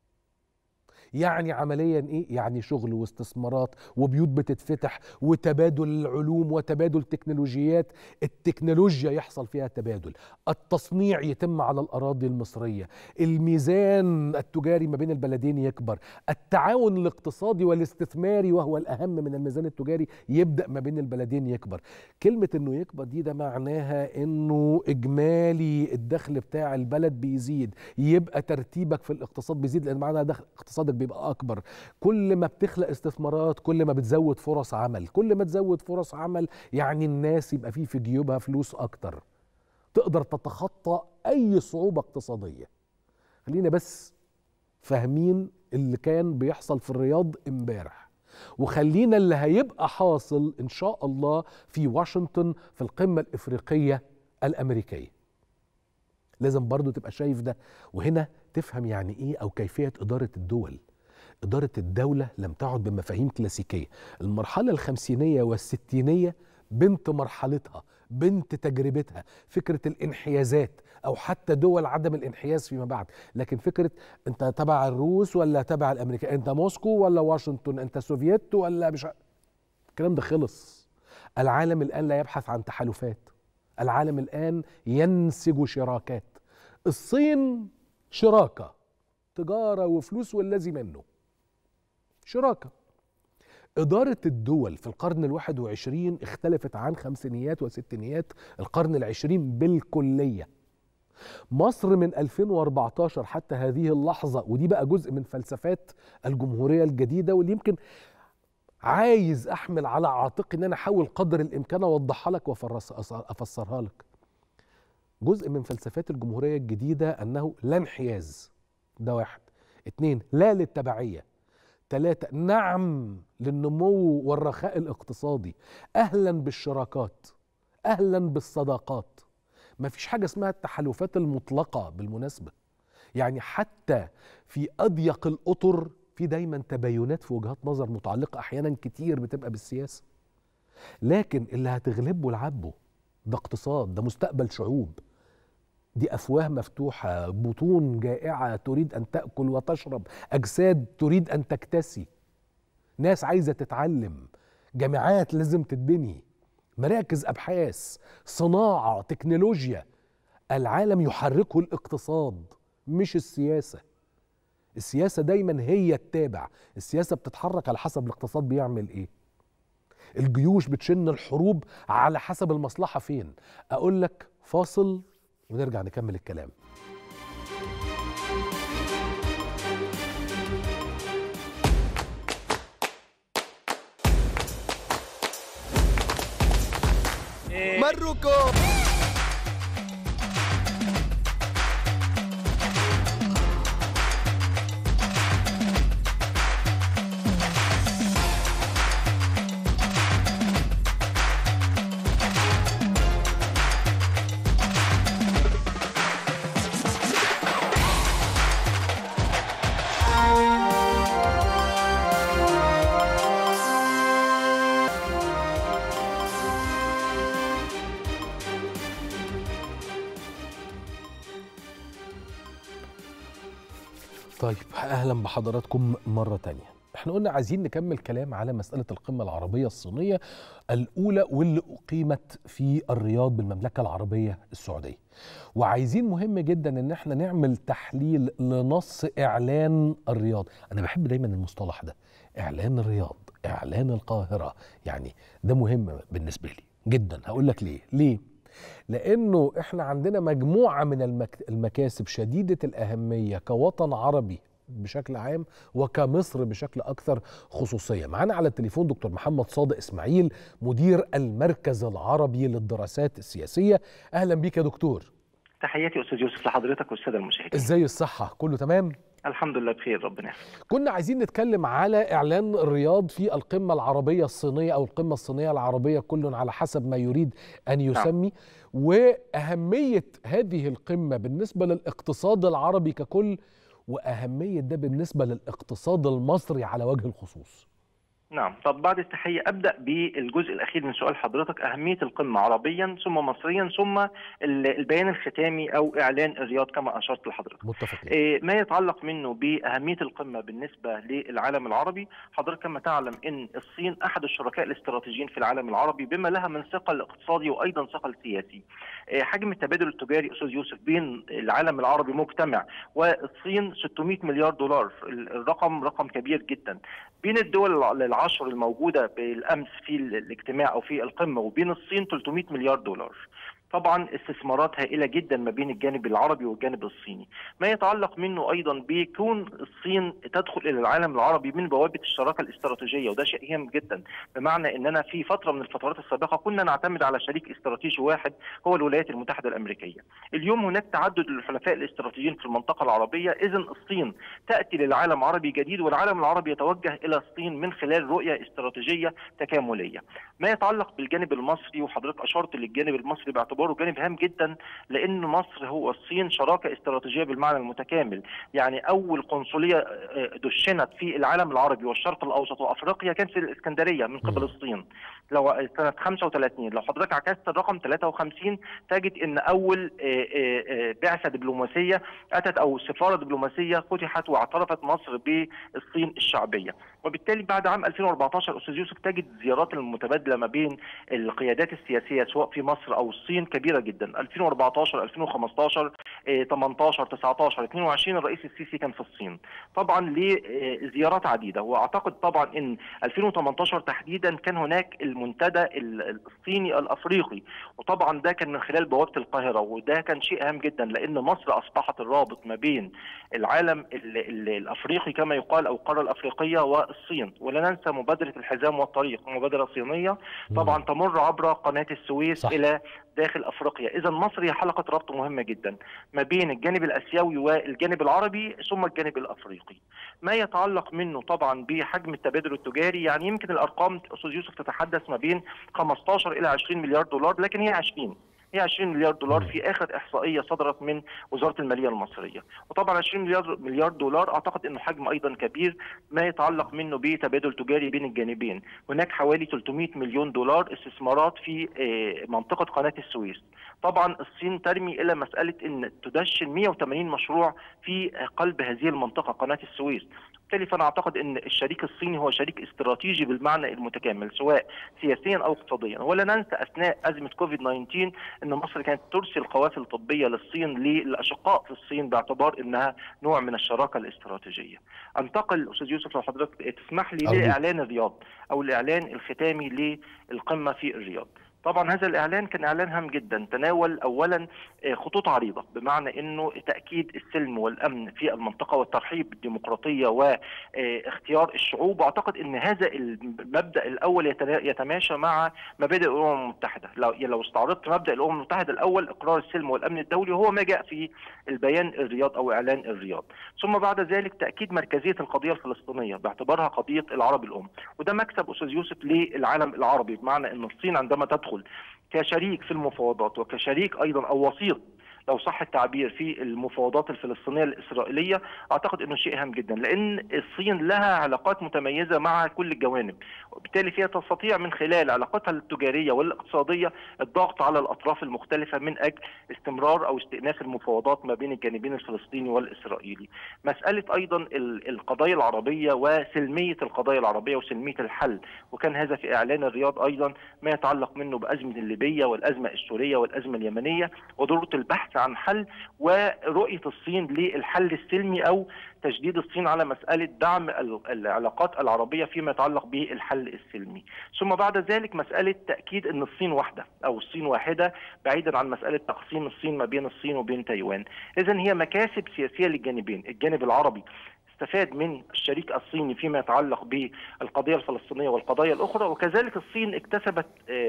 يعني عمليا ايه يعني شغل واستثمارات وبيوت بتتفتح وتبادل العلوم وتبادل تكنولوجيات التكنولوجيا يحصل فيها تبادل التصنيع يتم على الاراضي المصريه الميزان التجاري ما بين البلدين يكبر التعاون الاقتصادي والاستثماري وهو الاهم من الميزان التجاري يبدا ما بين البلدين يكبر كلمه انه يكبر دي ده معناها انه اجمالي الدخل بتاع البلد بيزيد يبقى ترتيبك في الاقتصاد بيزيد لان معناها دخل اقتصادك بيبقى اكبر كل ما بتخلق استثمارات كل ما بتزود فرص عمل كل ما تزود فرص عمل يعني الناس يبقى فيه في جيوبها فلوس اكتر تقدر تتخطى اي صعوبه اقتصاديه خلينا بس فاهمين اللي كان بيحصل في الرياض امبارح وخلينا اللي هيبقى حاصل ان شاء الله في واشنطن في القمه الافريقيه الامريكيه لازم برضو تبقى شايف ده وهنا تفهم يعني ايه او كيفيه اداره الدول إدارة الدولة لم تعد بمفاهيم كلاسيكية المرحلة الخمسينية والستينية بنت مرحلتها بنت تجربتها فكرة الانحيازات أو حتى دول عدم الانحياز فيما بعد لكن فكرة أنت تبع الروس ولا تبع الأمريكا أنت موسكو ولا واشنطن أنت سوفييت ولا مش الكلام ده خلص العالم الآن لا يبحث عن تحالفات العالم الآن ينسج شراكات الصين شراكة تجارة وفلوس والذي منه شراكة إدارة الدول في القرن الواحد وعشرين اختلفت عن خمسينيات وستينيات القرن العشرين بالكلية مصر من 2014 حتى هذه اللحظة ودي بقى جزء من فلسفات الجمهورية الجديدة واللي يمكن عايز أحمل على عاتقي إن أنا أحاول قدر الإمكان أوضحها لك وأفسرها لك جزء من فلسفات الجمهورية الجديدة أنه لا انحياز ده واحد اتنين لا للتبعية ثلاثة نعم للنمو والرخاء الاقتصادي أهلا بالشراكات أهلا بالصداقات ما فيش حاجة اسمها التحالفات المطلقة بالمناسبة يعني حتى في أضيق الأطر في دايما تباينات في وجهات نظر متعلقة أحيانا كتير بتبقى بالسياسة لكن اللي هتغلبه العبه ده اقتصاد ده مستقبل شعوب دي افواه مفتوحه بطون جائعه تريد ان تاكل وتشرب اجساد تريد ان تكتسي ناس عايزه تتعلم جامعات لازم تتبني مراكز ابحاث صناعه تكنولوجيا العالم يحركه الاقتصاد مش السياسه السياسه دايما هي التابع السياسه بتتحرك على حسب الاقتصاد بيعمل ايه الجيوش بتشن الحروب على حسب المصلحه فين اقول لك فاصل ونرجع نكمل الكلام مركم طيب اهلا بحضراتكم مره تانية احنا احنا قلنا عايزين نكمل كلام على مساله القمه العربيه الصينيه الاولى واللي اقيمت في الرياض بالمملكه العربيه السعوديه وعايزين مهم جدا ان احنا نعمل تحليل لنص اعلان الرياض انا بحب دايما المصطلح ده اعلان الرياض اعلان القاهره يعني ده مهم بالنسبه لي جدا هقول لك ليه ليه لانه احنا عندنا مجموعه من المك... المكاسب شديده الاهميه كوطن عربي بشكل عام وكمصر بشكل اكثر خصوصيه معانا على التليفون دكتور محمد صادق اسماعيل مدير المركز العربي للدراسات السياسيه اهلا بيك يا دكتور تحياتي استاذ يوسف لحضرتك والساده المشاهدين ازاي الصحه كله تمام الحمد لله بخير ربنا يحفظك كنا عايزين نتكلم على اعلان الرياض في القمه العربيه الصينيه او القمه الصينيه العربيه كل على حسب ما يريد ان يسمي واهميه هذه القمه بالنسبه للاقتصاد العربي ككل واهميه ده بالنسبه للاقتصاد المصري على وجه الخصوص نعم طب بعد التحية أبدأ بالجزء الأخير من سؤال حضرتك أهمية القمة عربيا ثم مصريا ثم البيان الختامي أو إعلان الرياض كما أشرت لحضرتك متفقين إيه ما يتعلق منه بأهمية القمة بالنسبة للعالم العربي حضرتك كما تعلم أن الصين أحد الشركاء الاستراتيجيين في العالم العربي بما لها من ثقل اقتصادي وأيضا ثقل سياسي إيه حجم التبادل التجاري أستاذ يوسف بين العالم العربي مجتمع والصين 600 مليار دولار الرقم رقم كبير جدا بين الدول العشر الموجودة بالأمس في الاجتماع أو في القمة وبين الصين 300 مليار دولار طبعا استثمارات هائله جدا ما بين الجانب العربي والجانب الصيني ما يتعلق منه ايضا بكون الصين تدخل الى العالم العربي من بوابه الشراكه الاستراتيجيه وده شيء هام جدا بمعنى اننا في فتره من الفترات السابقه كنا نعتمد على شريك استراتيجي واحد هو الولايات المتحده الامريكيه اليوم هناك تعدد للحلفاء الاستراتيجيين في المنطقه العربيه اذا الصين تاتي للعالم عربي جديد والعالم العربي يتوجه الى الصين من خلال رؤيه استراتيجيه تكامليه ما يتعلق بالجانب المصري وحضرتك اشرت للجانب المصري باعتبار باعتباره جانب هام جدا لان مصر هو الصين شراكه استراتيجيه بالمعنى المتكامل، يعني اول قنصليه دشنت في العالم العربي والشرق الاوسط وافريقيا كانت في الاسكندريه من قبل الصين. لو سنه 35 لو حضرتك عكست الرقم 53 تجد ان اول بعثه دبلوماسيه اتت او سفاره دبلوماسيه فتحت واعترفت مصر بالصين الشعبيه، وبالتالي بعد عام 2014 استاذ يوسف تجد زيارات المتبادله ما بين القيادات السياسيه سواء في مصر او الصين كبيره جدا 2014 2015 18 19 22 الرئيس السيسي كان في الصين طبعا لزيارات عديده واعتقد طبعا ان 2018 تحديدا كان هناك المنتدى الصيني الافريقي وطبعا ده كان من خلال بوابه القاهره وده كان شيء هام جدا لان مصر اصبحت الرابط ما بين العالم ال ال الافريقي كما يقال او القاره الافريقيه والصين ولا ننسى مبادره الحزام والطريق مبادره صينيه طبعا تمر عبر قناه السويس صح. الى داخل افريقيا، اذا مصر هي حلقه ربط مهمه جدا ما بين الجانب الاسيوي والجانب العربي ثم الجانب الافريقي. ما يتعلق منه طبعا بحجم التبادل التجاري يعني يمكن الارقام استاذ يوسف تتحدث ما بين 15 الى 20 مليار دولار لكن هي 20 هي 20 مليار دولار في اخر احصائيه صدرت من وزاره الماليه المصريه وطبعا 20 مليار مليار دولار اعتقد انه حجم ايضا كبير ما يتعلق منه بتبادل تجاري بين الجانبين هناك حوالي 300 مليون دولار استثمارات في منطقه قناه السويس طبعا الصين ترمي الى مساله ان تدشن 180 مشروع في قلب هذه المنطقه قناه السويس بالتالي فانا اعتقد ان الشريك الصيني هو شريك استراتيجي بالمعنى المتكامل سواء سياسيا او اقتصاديا ولا ننسى اثناء ازمه كوفيد 19 ان مصر كانت ترسل قوافل طبيه للصين للاشقاء في الصين باعتبار انها نوع من الشراكه الاستراتيجيه. انتقل استاذ يوسف لو حضرتك تسمح لي لاعلان الرياض او الاعلان الختامي للقمه في الرياض. طبعا هذا الاعلان كان اعلان هام جدا تناول اولا خطوط عريضه بمعنى انه تاكيد السلم والامن في المنطقه والترحيب بالديمقراطيه واختيار الشعوب واعتقد ان هذا المبدا الاول يتماشى مع مبادئ الامم المتحده لو لو استعرضت مبدا الامم المتحده الاول اقرار السلم والامن الدولي وهو ما جاء في البيان الرياض او اعلان الرياض ثم بعد ذلك تاكيد مركزيه القضيه الفلسطينيه باعتبارها قضيه العرب الام وده مكسب استاذ يوسف للعالم العربي بمعنى ان الصين عندما تدخل كشريك في المفاوضات وكشريك ايضا او وسيط لو صح التعبير في المفاوضات الفلسطينيه الاسرائيليه اعتقد انه شيء هام جدا لان الصين لها علاقات متميزه مع كل الجوانب وبالتالي فيها تستطيع من خلال علاقاتها التجاريه والاقتصاديه الضغط على الاطراف المختلفه من اجل استمرار او استئناف المفاوضات ما بين الجانبين الفلسطيني والاسرائيلي. مساله ايضا القضايا العربيه وسلميه القضايا العربيه وسلميه الحل وكان هذا في اعلان الرياض ايضا ما يتعلق منه بازمه الليبيه والازمه السوريه والازمه اليمنيه وضروره البحث عن حل ورؤيه الصين للحل السلمي او تشديد الصين على مسألة دعم العلاقات العربية فيما يتعلق بالحل السلمي ثم بعد ذلك مسألة تأكيد أن الصين واحدة أو الصين واحدة بعيدا عن مسألة تقسيم الصين ما بين الصين وبين تايوان إذا هي مكاسب سياسية للجانبين الجانب العربي استفاد من الشريك الصيني فيما يتعلق بالقضية الفلسطينية والقضايا الأخرى وكذلك الصين اكتسبت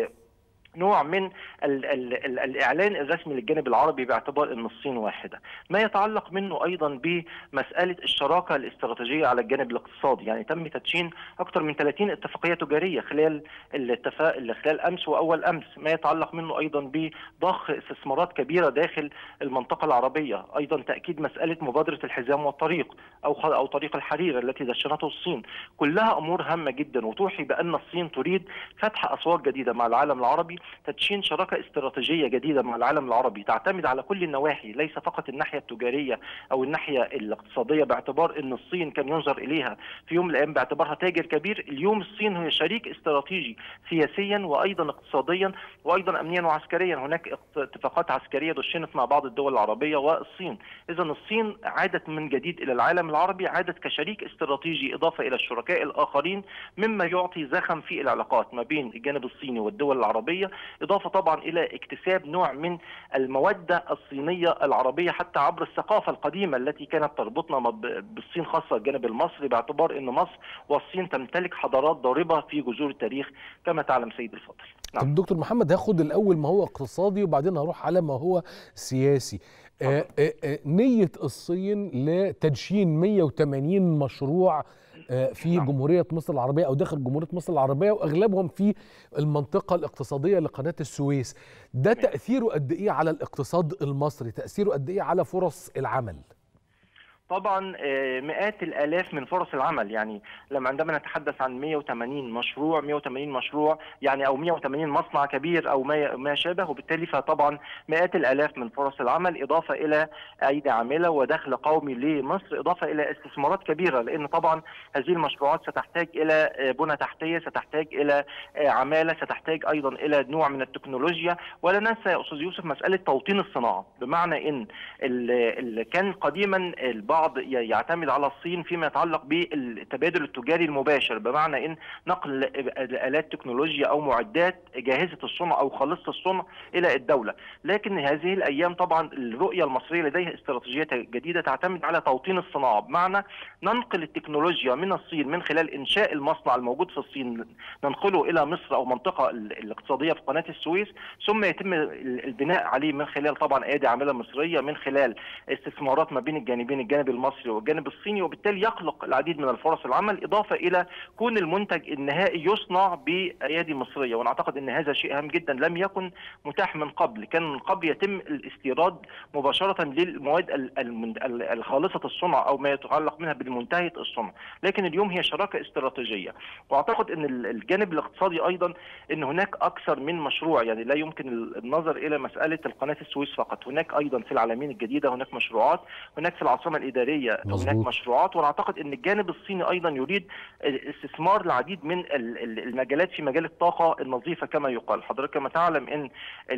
نوع من ال ال ال الاعلان الرسمي للجانب العربي باعتبار ان الصين واحده. ما يتعلق منه ايضا بمساله الشراكه الاستراتيجيه على الجانب الاقتصادي، يعني تم تدشين اكثر من 30 اتفاقيه تجاريه خلال الاتفاق خلال امس واول امس، ما يتعلق منه ايضا بضخ استثمارات كبيره داخل المنطقه العربيه، ايضا تاكيد مساله مبادره الحزام والطريق او او طريق الحرير التي دشنته الصين، كلها امور هامه جدا وتوحي بان الصين تريد فتح اسواق جديده مع العالم العربي تدشين شراكه استراتيجيه جديده مع العالم العربي تعتمد على كل النواحي ليس فقط الناحيه التجاريه او الناحيه الاقتصاديه باعتبار ان الصين كان ينظر اليها في يوم من الايام باعتبارها تاجر كبير اليوم الصين هي شريك استراتيجي سياسيا وايضا اقتصاديا وايضا امنيا وعسكريا هناك اتفاقات عسكريه دشنت مع بعض الدول العربيه والصين اذا الصين عادت من جديد الى العالم العربي عادت كشريك استراتيجي اضافه الى الشركاء الاخرين مما يعطي زخم في العلاقات ما بين الجانب الصيني والدول العربيه إضافة طبعا إلى اكتساب نوع من المودة الصينية العربية حتى عبر الثقافة القديمة التي كانت تربطنا بالصين خاصة الجانب المصري باعتبار أن مصر والصين تمتلك حضارات ضاربة في جذور التاريخ كما تعلم سيد الفاضل نعم. طب دكتور محمد هاخد الأول ما هو اقتصادي وبعدين هروح على ما هو سياسي آآ آآ نية الصين لتدشين 180 مشروع في نعم. جمهورية مصر العربية أو داخل جمهورية مصر العربية وأغلبهم في المنطقة الاقتصادية لقناة السويس ده تأثيره قد إيه على الاقتصاد المصري تأثيره قد إيه على فرص العمل طبعا مئات الالاف من فرص العمل يعني لما عندما نتحدث عن 180 مشروع 180 مشروع يعني او 180 مصنع كبير او ما ما شابه وبالتالي فطبعا مئات الالاف من فرص العمل اضافه الى ايدي عامله ودخل قومي لمصر اضافه الى استثمارات كبيره لان طبعا هذه المشروعات ستحتاج الى بنى تحتيه ستحتاج الى عماله ستحتاج ايضا الى نوع من التكنولوجيا ولا ننسى يا استاذ يوسف مساله توطين الصناعه بمعنى ان اللي كان قديما البعض البعض يعتمد على الصين فيما يتعلق بالتبادل التجاري المباشر بمعنى ان نقل الات تكنولوجيا او معدات جاهزه الصنع او خالصه الصنع الى الدوله، لكن هذه الايام طبعا الرؤيه المصريه لديها استراتيجيه جديده تعتمد على توطين الصناعه بمعنى ننقل التكنولوجيا من الصين من خلال انشاء المصنع الموجود في الصين ننقله الى مصر او منطقه الاقتصاديه في قناه السويس ثم يتم البناء عليه من خلال طبعا ايادي عامله مصريه من خلال استثمارات ما بين الجانبين الجانب المصري والجانب الصيني وبالتالي يخلق العديد من الفرص العمل اضافه الى كون المنتج النهائي يصنع بايادي مصريه وانا اعتقد ان هذا شيء هام جدا لم يكن متاح من قبل كان من قبل يتم الاستيراد مباشره للمواد الخالصه الصنع او ما يتعلق منها بالمنتهيه الصنع لكن اليوم هي شراكه استراتيجيه واعتقد ان الجانب الاقتصادي ايضا ان هناك اكثر من مشروع يعني لا يمكن النظر الى مساله القناه السويس فقط هناك ايضا في العالمين الجديده هناك مشروعات هناك في العاصمه الاداريه مزبوط. هناك مشروعات وانا اعتقد ان الجانب الصيني ايضا يريد استثمار العديد من المجالات في مجال الطاقه النظيفه كما يقال حضرتك كما تعلم ان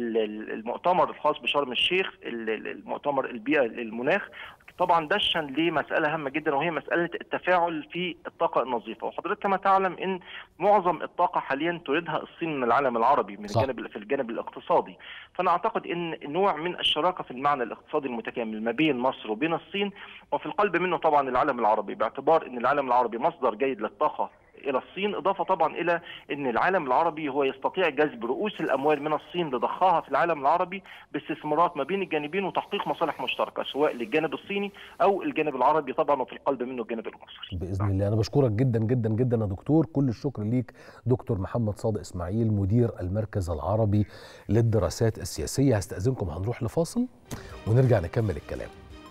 المؤتمر الخاص بشرم الشيخ المؤتمر البيئه المناخ طبعا دشن لمساله هامه جدا وهي مساله التفاعل في الطاقه النظيفه وحضرتك كما تعلم ان معظم الطاقه حاليا تريدها الصين من العالم العربي من صح. الجانب في الجانب الاقتصادي فانا اعتقد ان نوع من الشراكه في المعنى الاقتصادي المتكامل ما بين مصر وبين الصين وفي القلب منه طبعا العالم العربي باعتبار ان العالم العربي مصدر جيد للطاقه الى الصين اضافه طبعا الى ان العالم العربي هو يستطيع جذب رؤوس الاموال من الصين لضخها في العالم العربي باستثمارات ما بين الجانبين وتحقيق مصالح مشتركه سواء للجانب الصيني او الجانب العربي طبعا وفي القلب منه الجانب المصري. باذن الله انا بشكرك جدا جدا جدا يا دكتور كل الشكر ليك دكتور محمد صادق اسماعيل مدير المركز العربي للدراسات السياسيه هستاذنكم هنروح لفاصل ونرجع نكمل الكلام.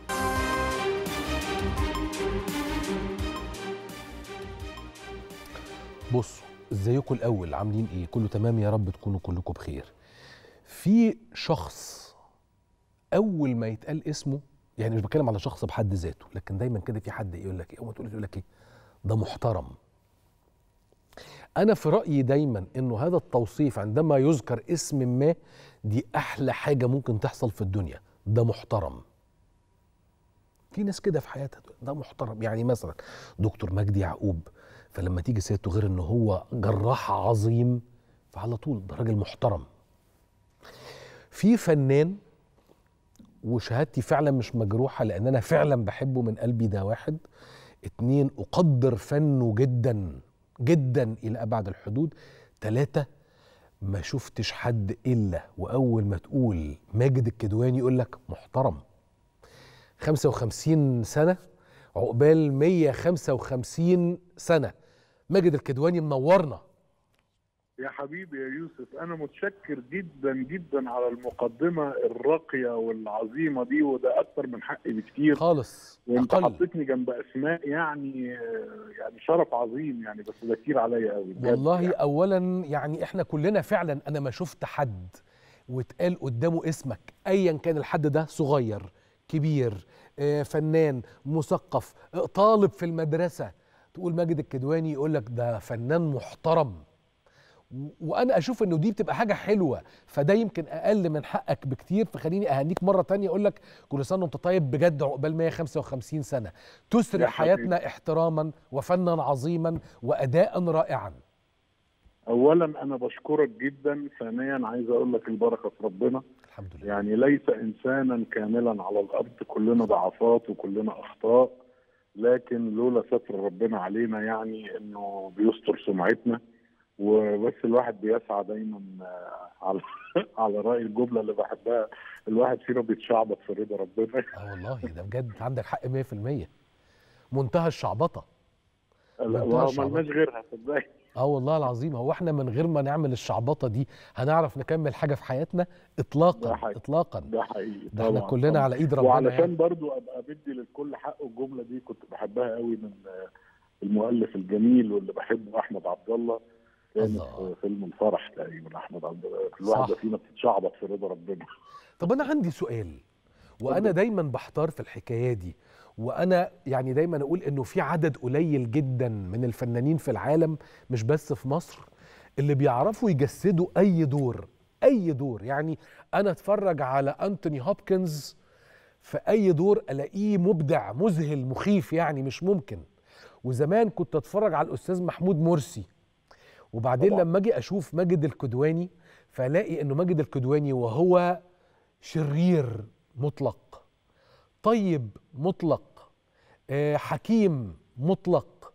بصوا ازيكم الاول عاملين ايه كله تمام يا رب تكونوا كلكم بخير في شخص اول ما يتقال اسمه يعني مش بتكلم على شخص بحد ذاته لكن دايما كده في حد يقول لك ايه اول ما تقول يقول لك ايه ده محترم انا في رايي دايما انه هذا التوصيف عندما يذكر اسم ما دي احلى حاجه ممكن تحصل في الدنيا ده محترم في ناس كده في حياتها ده محترم يعني مثلا دكتور مجدي يعقوب فلما تيجي سيرته غير ان هو جراح عظيم فعلى طول ده راجل محترم في فنان وشهادتي فعلا مش مجروحة لأن أنا فعلا بحبه من قلبي ده واحد اتنين أقدر فنه جدا جدا إلى أبعد الحدود تلاتة ما شفتش حد إلا وأول ما تقول ماجد الكدواني يقول لك محترم 55 سنة عقبال 155 سنة ماجد الكدواني منورنا يا حبيبي يا يوسف انا متشكر جدا جدا على المقدمه الراقيه والعظيمه دي وده اكتر من حقي بكتير خالص وانت أقل. حطيتني جنب اسماء يعني يعني شرف عظيم يعني بس ده كتير عليا قوي بجد والله يعني. اولا يعني احنا كلنا فعلا انا ما شفت حد واتقال قدامه اسمك ايا كان الحد ده صغير كبير آه، فنان مثقف آه، طالب في المدرسه تقول ماجد الكدواني يقول لك ده فنان محترم و- وانا اشوف انه دي بتبقى حاجه حلوه فده يمكن اقل من حقك بكتير فخليني اهنيك مره تانية اقول لك كل سنه وانت طيب بجد عقبال 155 سنه تسري يا حبيبي. حياتنا احتراما وفنا عظيما واداء رائعا اولا انا بشكرك جدا ثانيا عايز اقول لك البركه في ربنا الحمد لله يعني ليس انسانا كاملا على الارض كلنا ضعفات وكلنا اخطاء لكن لولا ستر ربنا علينا يعني انه بيستر سمعتنا وبس الواحد بيسعى دايما آه، على على راي الجمله اللي بحبها الواحد فينا بيتشعبط في رضا ربنا اه والله ده بجد عندك حق 100% منتهى الشعبطه لا منتهى ما الشعبطة. مالناش غيرها صدقني اه والله العظيم هو احنا من غير ما نعمل الشعبطه دي هنعرف نكمل حاجه في حياتنا ده اطلاقا حقيقي. اطلاقا ده حقيقي ده احنا طبعاً، كلنا طبعاً. على ايد ربنا وعلشان يعني. برضو ابقى بدي للكل حقه الجمله دي كنت بحبها قوي من آه، المؤلف الجميل واللي بحبه احمد عبد الله كانت الله. في فيلم الفرح تقريبا احمد عبد الله الواحده صح. فينا بتتشعبط في رضا ربنا طب انا عندي سؤال وانا اتفضل. دايما بحتار في الحكايه دي وانا يعني دايما اقول انه في عدد قليل جدا من الفنانين في العالم مش بس في مصر اللي بيعرفوا يجسدوا اي دور اي دور يعني انا اتفرج على انتوني هوبكنز في اي دور الاقيه مبدع مذهل مخيف يعني مش ممكن وزمان كنت اتفرج على الاستاذ محمود مرسي وبعدين طبعاً. لما اجي اشوف ماجد الكدواني فالاقي انه ماجد الكدواني وهو شرير مطلق طيب مطلق آه، حكيم مطلق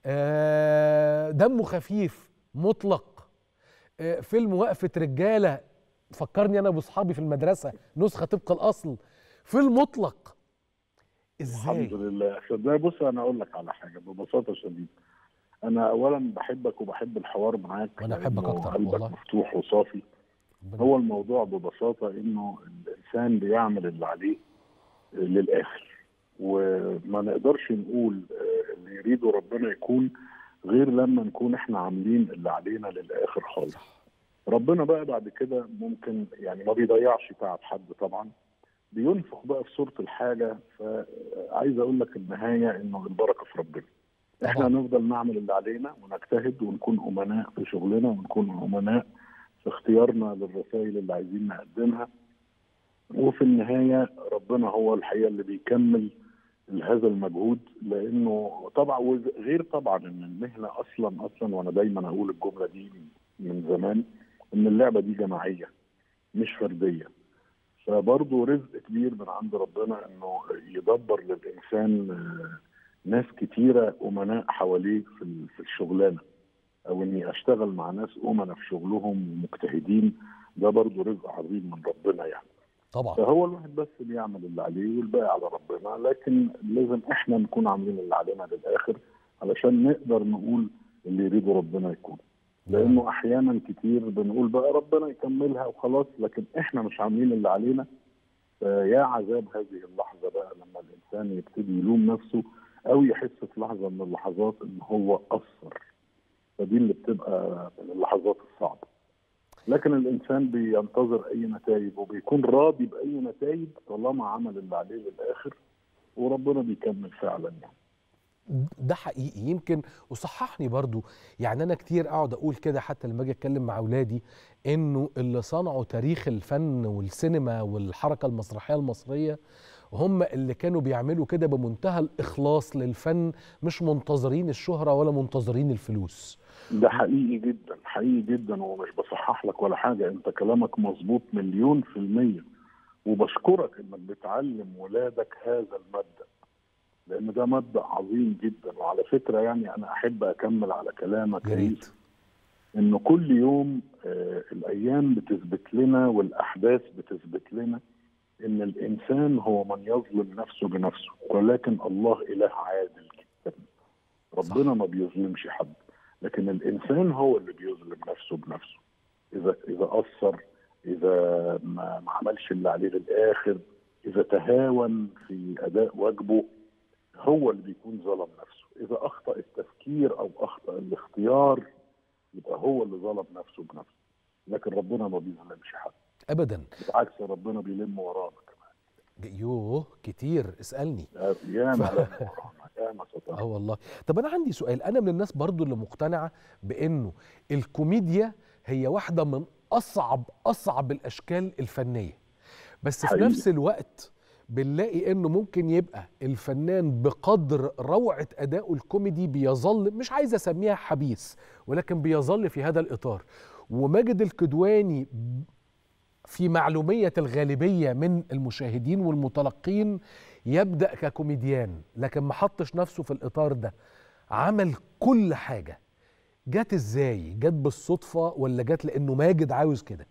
آه، دمه خفيف مطلق آه، فيلم وقفة رجالة فكرني أنا وأصحابي في المدرسة نسخة طبق الأصل في المطلق إزاي؟ الحمد لله صدق بص انا اقول لك على حاجه ببساطه شديده انا اولا بحبك وبحب الحوار معاك وأنا بحبك لأنه أكتر قلبك والله. مفتوح وصافي ربنا- هو الموضوع ببساطة إنه الإنسان بيعمل اللي عليه للآخر وما نقدرش نقول آه، اللي يريده ربنا يكون غير لما نكون إحنا عاملين اللي علينا للآخر خالص ربنا بقى بعد كده ممكن يعني ما بيضيعش تعب حد طبعا بينفخ بقى في صورة الحاجة فعايز أقول لك النهاية إنه البركة في ربنا إحنا طبعاً. نفضل نعمل اللي علينا ونجتهد ونكون أمناء في شغلنا ونكون أمناء في اختيارنا للرسائل اللي عايزين نقدمها وفي النهاية ربنا هو الحقيقة اللي بيكمل هذا المجهود لأنه طبعا وغير طبعا إن المهنة أصلا أصلا وأنا دايما أقول الجملة دي من زمان إن اللعبة دي جماعية مش فردية فبرضه رزق كبير من عند ربنا إنه يدبر للإنسان آه، ناس كتيره امناء حواليه في ال- في الشغلانه او اني اشتغل مع ناس امنا في شغلهم ومجتهدين ده برضو رزق عظيم من ربنا يعني طبعا فهو الواحد بس بيعمل اللي عليه والباقي على ربنا لكن لازم احنا نكون عاملين اللي علينا للاخر علشان نقدر نقول اللي يريده ربنا يكون لانه احيانا كتير بنقول بقى ربنا يكملها وخلاص لكن احنا مش عاملين اللي علينا فيا عذاب هذه اللحظه بقى لما الانسان يبتدي يلوم نفسه او يحس في لحظه من اللحظات ان هو قصر فدي اللي بتبقى من اللحظات الصعبه لكن الانسان بينتظر اي نتائج وبيكون راضي باي نتائج طالما عمل اللي عليه للاخر وربنا بيكمل فعلا يعني ده حقيقي يمكن وصححني برضو يعني انا كتير اقعد اقول كده حتى لما اجي اتكلم مع اولادي انه اللي صنعوا تاريخ الفن والسينما والحركه المسرحيه المصريه هم اللي كانوا بيعملوا كده بمنتهى الاخلاص للفن مش منتظرين الشهره ولا منتظرين الفلوس ده حقيقي جدا حقيقي جدا ومش بصحح لك ولا حاجه انت كلامك مظبوط مليون في الميه وبشكرك انك بتعلم ولادك هذا المبدا لان ده مبدا عظيم جدا وعلى فكره يعني انا احب اكمل على كلامك يا يا ريت يوسف انه كل يوم آه الايام بتثبت لنا والاحداث بتثبت لنا ان الانسان هو من يظلم نفسه بنفسه ولكن الله اله عادل جدا ربنا ما بيظلمش حد لكن الانسان هو اللي بيظلم نفسه بنفسه اذا اذا قصر اذا ما, ما عملش اللي عليه للاخر اذا تهاون في اداء واجبه هو اللي بيكون ظلم نفسه اذا اخطا التفكير او اخطا الاختيار يبقى هو اللي ظلم نفسه بنفسه لكن ربنا ما بيظلمش حد ابدا بالعكس ربنا بيلم ورانا كمان يوه كتير اسالني ياما لم ورانا ياما سترنا اه والله طب انا عندي سؤال انا من الناس برضو اللي مقتنعه بانه الكوميديا هي واحده من اصعب اصعب الاشكال الفنيه بس في حقيقي. نفس الوقت بنلاقي انه ممكن يبقى الفنان بقدر روعه ادائه الكوميدي بيظل مش عايز اسميها حبيس ولكن بيظل في هذا الاطار وماجد الكدواني في معلوميه الغالبيه من المشاهدين والمتلقين يبدا ككوميديان لكن ما حطش نفسه في الاطار ده عمل كل حاجه جت ازاي جت بالصدفه ولا جت لانه ماجد عاوز كده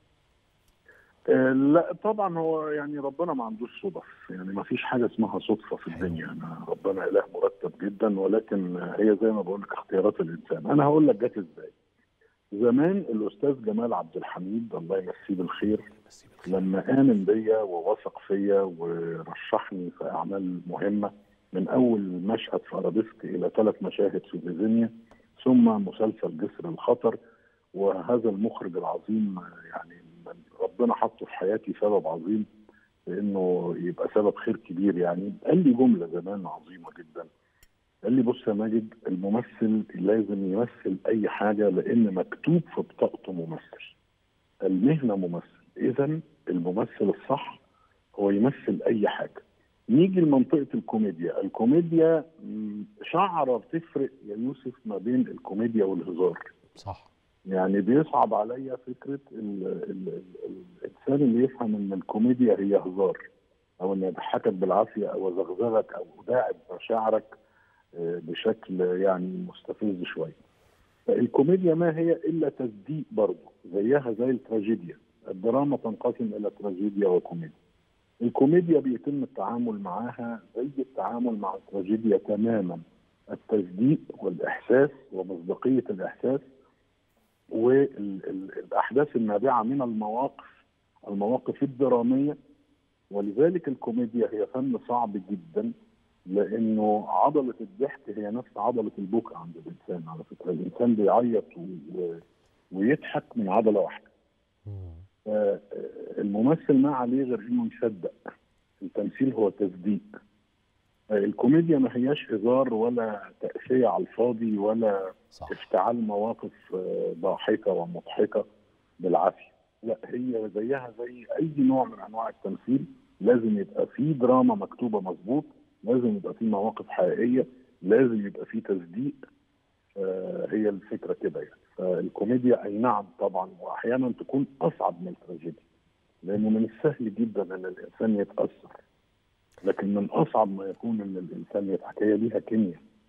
آه، لا طبعا هو يعني ربنا ما عندوش صدف يعني ما فيش حاجه اسمها صدفه في الدنيا أنا ربنا اله مرتب جدا ولكن هي زي ما بقول لك اختيارات الانسان انا هقول لك جت ازاي زمان الاستاذ جمال عبد الحميد الله يمسيه بالخير بس بالخير. لما امن بيا ووثق فيا ورشحني في اعمال مهمه من اول مشهد في ارابيسك الى ثلاث مشاهد في فيزينيا ثم مسلسل جسر الخطر وهذا المخرج العظيم يعني ربنا حطه في حياتي سبب عظيم لانه يبقى سبب خير كبير يعني قال لي جمله زمان عظيمه جدا قال لي بص يا ماجد الممثل لازم يمثل اي حاجه لان مكتوب في بطاقته ممثل المهنه ممثل اذا الممثل الصح هو يمثل اي حاجه نيجي لمنطقه الكوميديا الكوميديا مم، شعره بتفرق يا يوسف ما بين الكوميديا والهزار صح يعني بيصعب عليا فكره ال ال ال الانسان اللي يفهم ان الكوميديا هي هزار او ان يضحكك بالعافيه او ازغزغك او اداعب مشاعرك آه، بشكل يعني مستفز شويه. فالكوميديا ما هي الا تصديق برضه زيها زي التراجيديا الدراما تنقسم الى تراجيديا وكوميديا. الكوميديا بيتم التعامل معاها زي التعامل مع التراجيديا تماما التصديق والاحساس ومصداقيه الاحساس والاحداث النابعه من المواقف المواقف الدراميه ولذلك الكوميديا هي فن صعب جدا لانه عضله الضحك هي نفس عضله البكاء عند الانسان على فكره الانسان بيعيط و... ويضحك من عضله واحده مم. الممثل ما عليه غير انه يصدق التمثيل هو تصديق الكوميديا ما هياش هزار ولا تأسية على الفاضي ولا صح افتعال مواقف آه، ضاحكة ومضحكة بالعافية لا هي زيها زي أي نوع من أنواع التمثيل لازم يبقى فيه دراما مكتوبة مظبوط لازم يبقى فيه مواقف حقيقية لازم يبقى فيه تصديق آه، هي الفكرة كده يعني فالكوميديا أي نعم طبعا وأحيانا تكون أصعب من التراجيديا لأنه من السهل جدا أن الإنسان يتأثر لكن من أصعب ما يكون أن الإنسان يضحك هي ليها كيمياء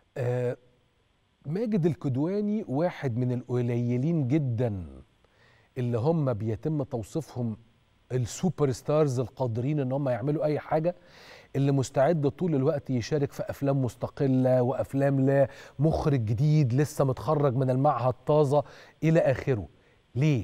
آه ماجد الكدواني واحد من القليلين جدا اللي هم بيتم توصيفهم السوبر ستارز القادرين ان هم يعملوا اي حاجه اللي مستعد طول الوقت يشارك في افلام مستقله وافلام لمخرج جديد لسه متخرج من المعهد طازه الى اخره ليه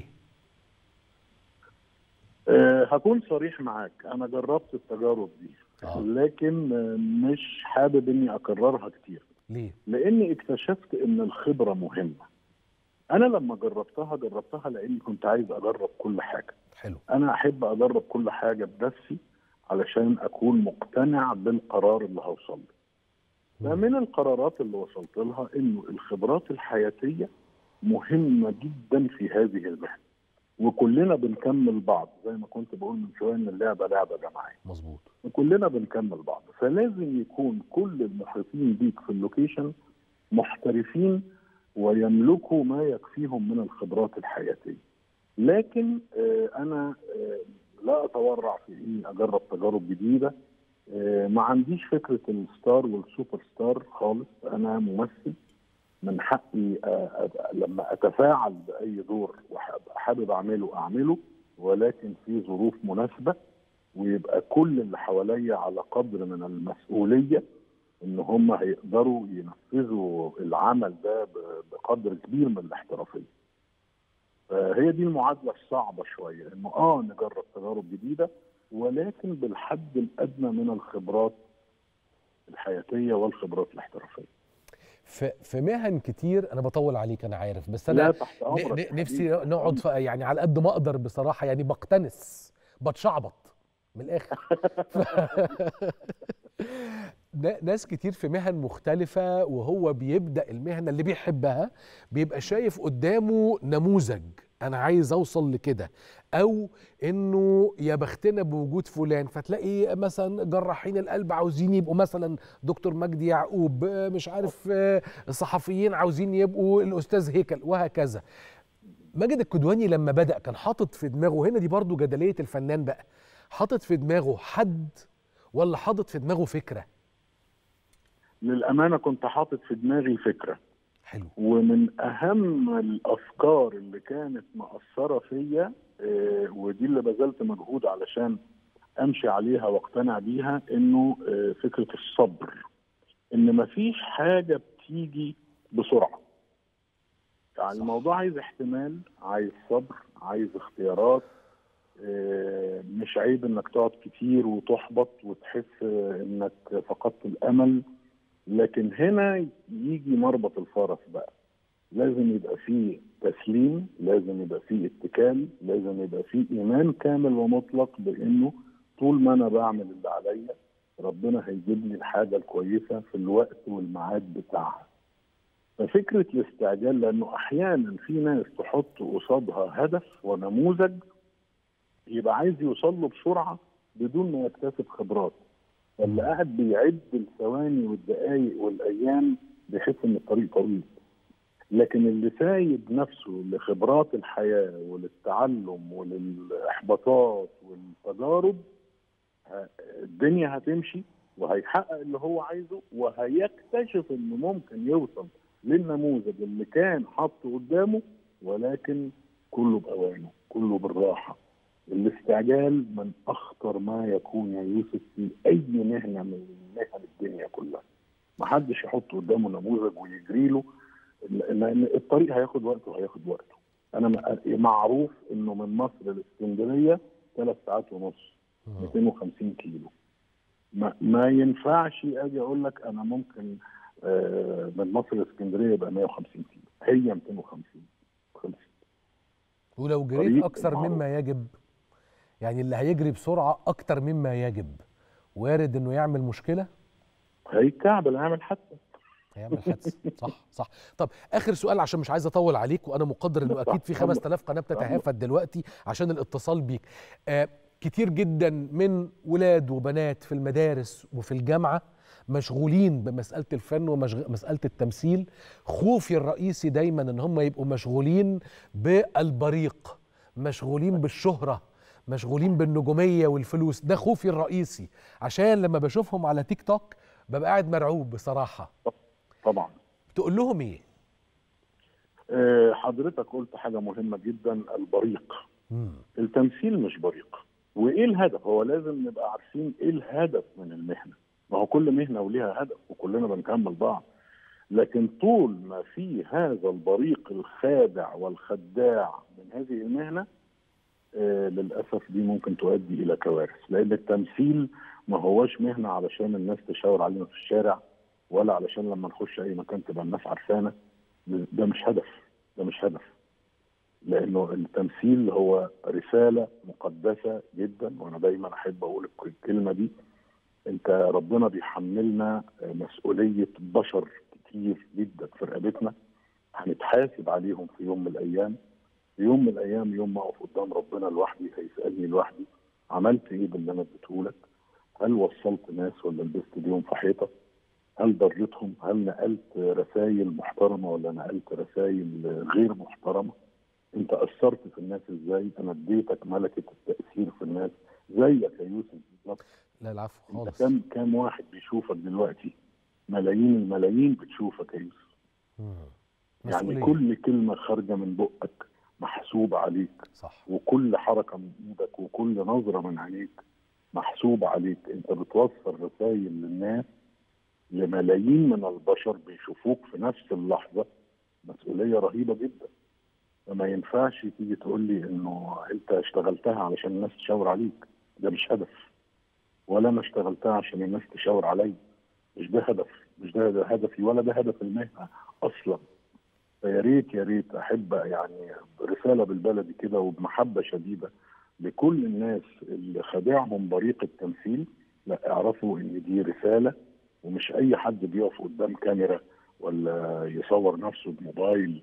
أه هكون صريح معاك انا جربت التجارب دي آه. لكن آه، مش حابب اني اكررها كتير ليه لاني اكتشفت ان الخبره مهمه انا لما جربتها جربتها لاني كنت عايز اجرب كل حاجه حلو انا احب اجرب كل حاجه بنفسي علشان اكون مقتنع بالقرار اللي هوصل له فمن القرارات اللي وصلت لها انه الخبرات الحياتيه مهمه جدا في هذه المهنه وكلنا بنكمل بعض زي ما كنت بقول من شويه ان اللعبه لعبه جماعيه مظبوط وكلنا بنكمل بعض فلازم يكون كل المحيطين بيك في اللوكيشن محترفين ويملكوا ما يكفيهم من الخبرات الحياتيه لكن آه، انا آه، لا اتورع في اني اجرب تجارب جديده آه، ما عنديش فكره الستار والسوبر ستار خالص انا ممثل من حقي آه، أبقى- لما اتفاعل باي دور وحابب اعمله اعمله ولكن في ظروف مناسبه ويبقى كل اللي حواليا على قدر من المسؤوليه ان هم هيقدروا ينفذوا العمل ده ب- بقدر كبير من الاحترافيه. فهي دي المعادله الصعبه شويه انه اه نجرب تجارب جديده ولكن بالحد الادنى من الخبرات الحياتيه والخبرات الاحترافيه. في في مهن كتير انا بطول عليك انا عارف بس لا انا تحت ن- امرك ن- حبيبي. نفسي نقعد ف- يعني على قد ما اقدر بصراحه يعني بقتنس بتشعبط من الاخر نا- ناس كتير في مهن مختلفة وهو بيبدأ المهنة اللي بيحبها بيبقى شايف قدامه نموذج أنا عايز أوصل لكده أو إنه يا بختنا بوجود فلان فتلاقي مثلا جراحين القلب عاوزين يبقوا مثلا دكتور مجدي يعقوب آه، مش عارف آه، الصحفيين عاوزين يبقوا الأستاذ هيكل وهكذا ماجد الكدواني لما بدأ كان حاطط في دماغه هنا دي برضو جدلية الفنان بقى حاطط في دماغه حد ولا حاطط في دماغه فكرة للامانه كنت حاطط في دماغي فكره حلو ومن اهم الافكار اللي كانت مأثره فيا آه، ودي اللي بذلت مجهود علشان امشي عليها واقتنع بيها انه آه، فكره الصبر ان مفيش حاجه بتيجي بسرعه يعني الموضوع عايز احتمال عايز صبر عايز اختيارات آه، مش عيب انك تقعد كتير وتحبط وتحس آه، انك فقدت الامل لكن هنا يجي مربط الفرس بقى لازم يبقى فيه تسليم لازم يبقى فيه اتكال لازم يبقى فيه ايمان كامل ومطلق بانه طول ما انا بعمل اللي عليا ربنا هيجيب لي الحاجه الكويسه في الوقت والميعاد بتاعها ففكره الاستعجال لانه احيانا في ناس تحط قصادها هدف ونموذج يبقى عايز يوصل له بسرعه بدون ما يكتسب خبرات فاللي قاعد بيعد الثواني والدقائق والايام بيحس ان الطريق طويل لكن اللي سايب نفسه لخبرات الحياه وللتعلم وللاحباطات والتجارب ه- الدنيا هتمشي وهيحقق اللي هو عايزه وهيكتشف انه ممكن يوصل للنموذج اللي كان حاطه قدامه ولكن كله باوانه كله بالراحه الاستعجال من اخطر ما يكون يا يوسف في اي مهنه من مهن الدنيا كلها ما حدش يحط قدامه نموذج ويجري له لان الطريق هياخد وقته وهياخد وقته انا م- معروف انه من مصر لاسكندريه ثلاث ساعات ونص 250 كيلو ما, ما ينفعش اجي اقول لك انا ممكن آه، من مصر لاسكندريه يبقى 150 كيلو هي 250 خلصت ولو جريت طريق اكثر معروف. مما يجب يعني اللي هيجري بسرعه اكتر مما يجب وارد انه يعمل مشكله هيكعبل هيعمل حادثه هيعمل حادث صح صح طب اخر سؤال عشان مش عايز اطول عليك وانا مقدر انه اكيد في 5000 قناه بتتهافت دلوقتي عشان الاتصال بيك آه كتير جدا من ولاد وبنات في المدارس وفي الجامعه مشغولين بمساله الفن ومساله التمثيل خوفي الرئيسي دايما ان هم يبقوا مشغولين بالبريق مشغولين بالشهره مشغولين بالنجوميه والفلوس ده خوفي الرئيسي عشان لما بشوفهم على تيك توك ببقى قاعد مرعوب بصراحه طبعا تقول لهم ايه آه، حضرتك قلت حاجه مهمه جدا البريق مم. التمثيل مش بريق وايه الهدف هو لازم نبقى عارفين ايه الهدف من المهنه ما هو كل مهنه وليها هدف وكلنا بنكمل بعض لكن طول ما في هذا البريق الخادع والخداع من هذه المهنه آه للاسف دي ممكن تؤدي الى كوارث لان التمثيل ما هوش مهنه علشان الناس تشاور علينا في الشارع ولا علشان لما نخش اي مكان تبقى الناس عارفانا ده مش هدف ده مش هدف لانه التمثيل هو رساله مقدسه جدا وانا دايما احب اقول الكلمه دي انت ربنا بيحملنا مسؤوليه بشر كتير جدا في رقبتنا هنتحاسب عليهم في يوم من الايام في يوم من الايام يوم ما اقف قدام ربنا لوحدي هيسالني لوحدي عملت ايه باللي انا اديته لك؟ هل وصلت ناس ولا لبست بيهم في حيطه؟ هل ضرتهم؟ هل نقلت رسائل محترمه ولا نقلت رسائل غير محترمه؟ انت اثرت في الناس ازاي؟ انا اديتك ملكه التاثير في الناس زيك يا يوسف بالظبط لا العفو انت خالص كم كم واحد بيشوفك دلوقتي؟ ملايين الملايين بتشوفك يا يوسف مم. يعني مسؤولية. كل كلمه خارجه من بقك محسوبه عليك صح وكل حركه من ايدك وكل نظره من عينيك محسوبه عليك انت بتوصل رسائل للناس لملايين من البشر بيشوفوك في نفس اللحظه مسؤوليه رهيبه جدا فما ينفعش تيجي تقول لي انه انت اشتغلتها علشان الناس تشاور عليك ده مش هدف ولا انا اشتغلتها عشان الناس تشاور عليا مش ده هدف مش ده, ده هدفي ولا ده هدف المهنه اصلا فيا ريت يا ريت احب يعني رساله بالبلدي كده وبمحبه شديده لكل الناس اللي خادعهم بريق التمثيل لا اعرفوا ان دي رساله ومش اي حد بيقف قدام كاميرا ولا يصور نفسه بموبايل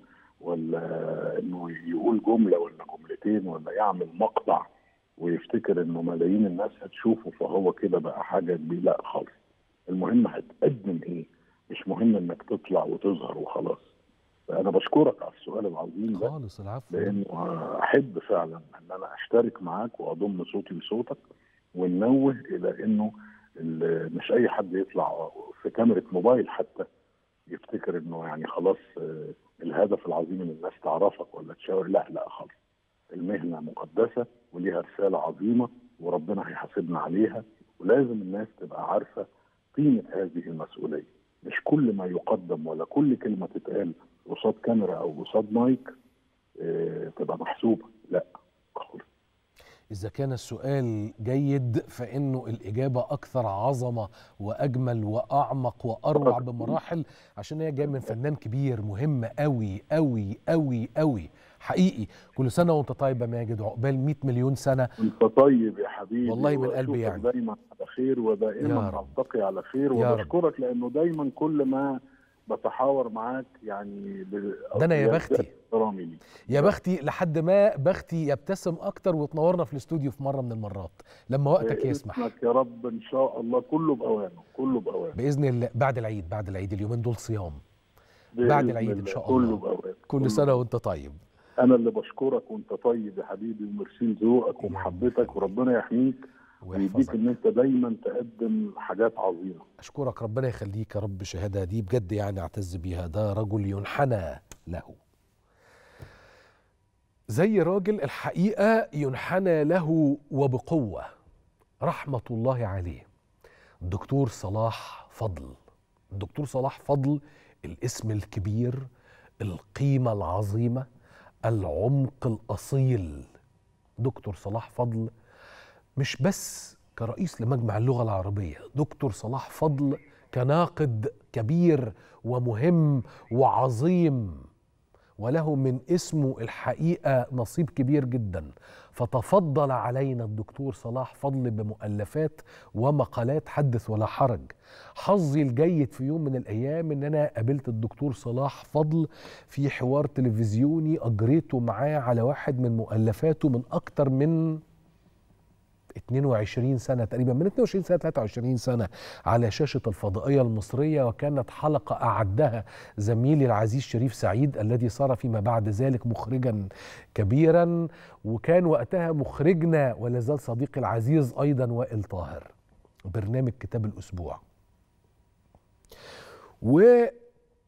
ولا انه يقول جمله ولا جملتين ولا يعمل مقطع ويفتكر انه ملايين الناس هتشوفه فهو كده بقى حاجه كبيره لا خالص المهم هتقدم ايه مش مهم انك تطلع وتظهر وخلاص فانا بشكرك على السؤال العظيم ده خالص العفو لانه احب فعلا ان انا اشترك معاك واضم صوتي لصوتك وننوه الى انه ال- مش اي حد يطلع في كاميرا موبايل حتى يفتكر انه يعني خلاص آه، الهدف العظيم ان الناس تعرفك ولا تشاور لا لا خالص المهنه مقدسه وليها رساله عظيمه وربنا هيحاسبنا عليها ولازم الناس تبقى عارفه قيمه هذه المسؤوليه مش كل ما يقدم ولا كل كلمه تتقال قصاد كاميرا او قصاد مايك آه، تبقى محسوبه لا خالص إذا كان السؤال جيد فإنه الإجابة أكثر عظمة وأجمل وأعمق وأروع بمراحل عشان هي جاية من فنان كبير مهم أوي أوي أوي أوي حقيقي كل سنة وأنت طيب يا ماجد عقبال 100 مليون سنة انت طيب يا حبيبي والله من قلبي وأشوفك يعني. دايما على خير يا ودائما رب. نلتقي على خير يا رب. وبشكرك لانه دايما كل ما بتحاور معاك يعني ب- ده أنا يا بزيادة بختي. احترامي ليك يا بختي لحد ما بختي يبتسم أكتر وتنورنا في الاستوديو في مرة من المرات لما وقتك يسمح اسمك يا رب ان شاء الله كله باوانه كله باوانه بإذن الله بعد العيد بعد العيد اليومين دول صيام بإذن بعد العيد إن الله. شاء كله الله. باوانه كل كله سنة وأنت طيب انا اللي بشكرك وانت طيب يا حبيبي وميرسي ذوقك ومحبتك وربنا يحميك ويديك ويحفظك ان انت دايما تقدم حاجات عظيمه أشكرك ربنا يخليك يا رب شهادة دي بجد يعني أعتز بيها ده رجل ينحنى له زي راجل الحقيقة ينحنى له وبقوة رحمة الله عليه الدكتور صلاح فضل الدكتور صلاح فضل الاسم الكبير القيمة العظيمة العمق الأصيل دكتور صلاح فضل مش بس كرئيس لمجمع اللغة العربية دكتور صلاح فضل كناقد كبير ومهم وعظيم وله من اسمه الحقيقة نصيب كبير جدا فتفضل علينا الدكتور صلاح فضل بمؤلفات ومقالات حدث ولا حرج حظي الجيد في يوم من الأيام إن أنا قابلت الدكتور صلاح فضل في حوار تلفزيوني أجريته معاه على واحد من مؤلفاته من أكتر من 22 سنة تقريبا من 22 سنة 23 سنة على شاشة الفضائية المصرية وكانت حلقة أعدها زميلي العزيز شريف سعيد الذي صار فيما بعد ذلك مخرجا كبيرا وكان وقتها مخرجنا ولا زال صديقي العزيز أيضا وائل طاهر برنامج كتاب الأسبوع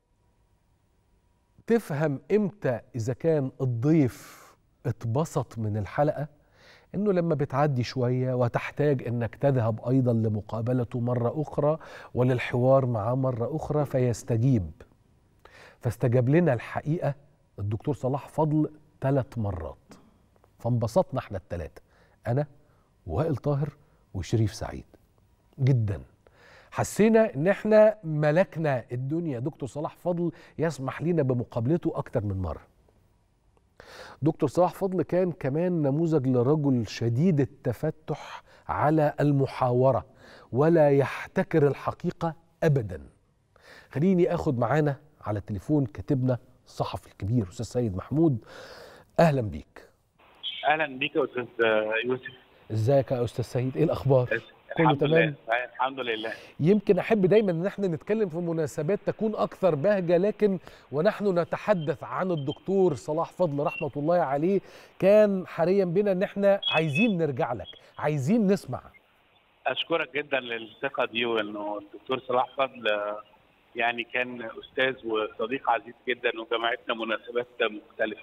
تفهم امتى اذا كان الضيف اتبسط من الحلقه انه لما بتعدي شويه وتحتاج انك تذهب ايضا لمقابلته مره اخرى وللحوار معاه مره اخرى فيستجيب فاستجاب لنا الحقيقه الدكتور صلاح فضل ثلاث مرات فانبسطنا احنا الثلاثه انا وائل طاهر وشريف سعيد جدا حسينا ان احنا ملكنا الدنيا دكتور صلاح فضل يسمح لنا بمقابلته اكتر من مره دكتور صلاح فضل كان كمان نموذج لرجل شديد التفتح على المحاوره ولا يحتكر الحقيقه ابدا خليني اخد معانا على التليفون كاتبنا الصحفي الكبير استاذ سيد محمود اهلا بيك اهلا بيك يا استاذ يوسف ازيك يا استاذ سيد ايه الاخبار كله الحمد تمام لله الحمد لله يمكن احب دايما ان احنا نتكلم في مناسبات تكون اكثر بهجه لكن ونحن نتحدث عن الدكتور صلاح فضل رحمه الله عليه كان حريا بنا ان احنا عايزين نرجع لك عايزين نسمع اشكرك جدا للثقه دي وانه الدكتور صلاح فضل آه، يعني كان استاذ وصديق عزيز جدا وجمعتنا مناسبات مختلفه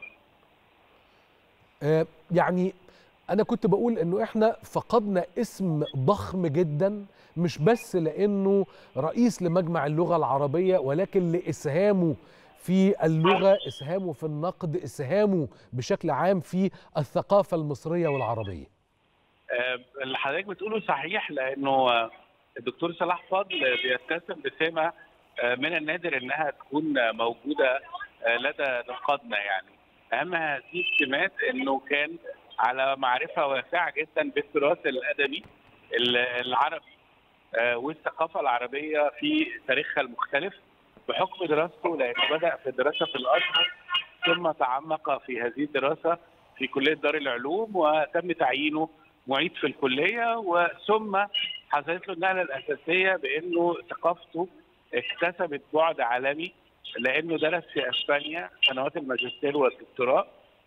آه، يعني انا كنت بقول انه احنا فقدنا اسم ضخم جدا مش بس لانه رئيس لمجمع اللغه العربيه ولكن لاسهامه في اللغه اسهامه في النقد اسهامه بشكل عام في الثقافه المصريه والعربيه آه، اللي حضرتك بتقوله صحيح لانه آه، الدكتور صلاح فضل بيتسم بسمه آه، من النادر انها تكون آه، موجوده آه، لدى نقادنا يعني اهم هذه السمات انه كان على معرفه واسعه جدا بالتراث الادبي ال- العربي آه، والثقافه العربيه في تاريخها المختلف بحكم دراسته لانه بدا في الدراسه في الازهر ثم تعمق في هذه الدراسه في كليه دار العلوم وتم تعيينه معيد في الكليه وثم حصلت له النقله الاساسيه بانه ثقافته اكتسبت بعد عالمي لانه درس في اسبانيا سنوات الماجستير والدكتوراه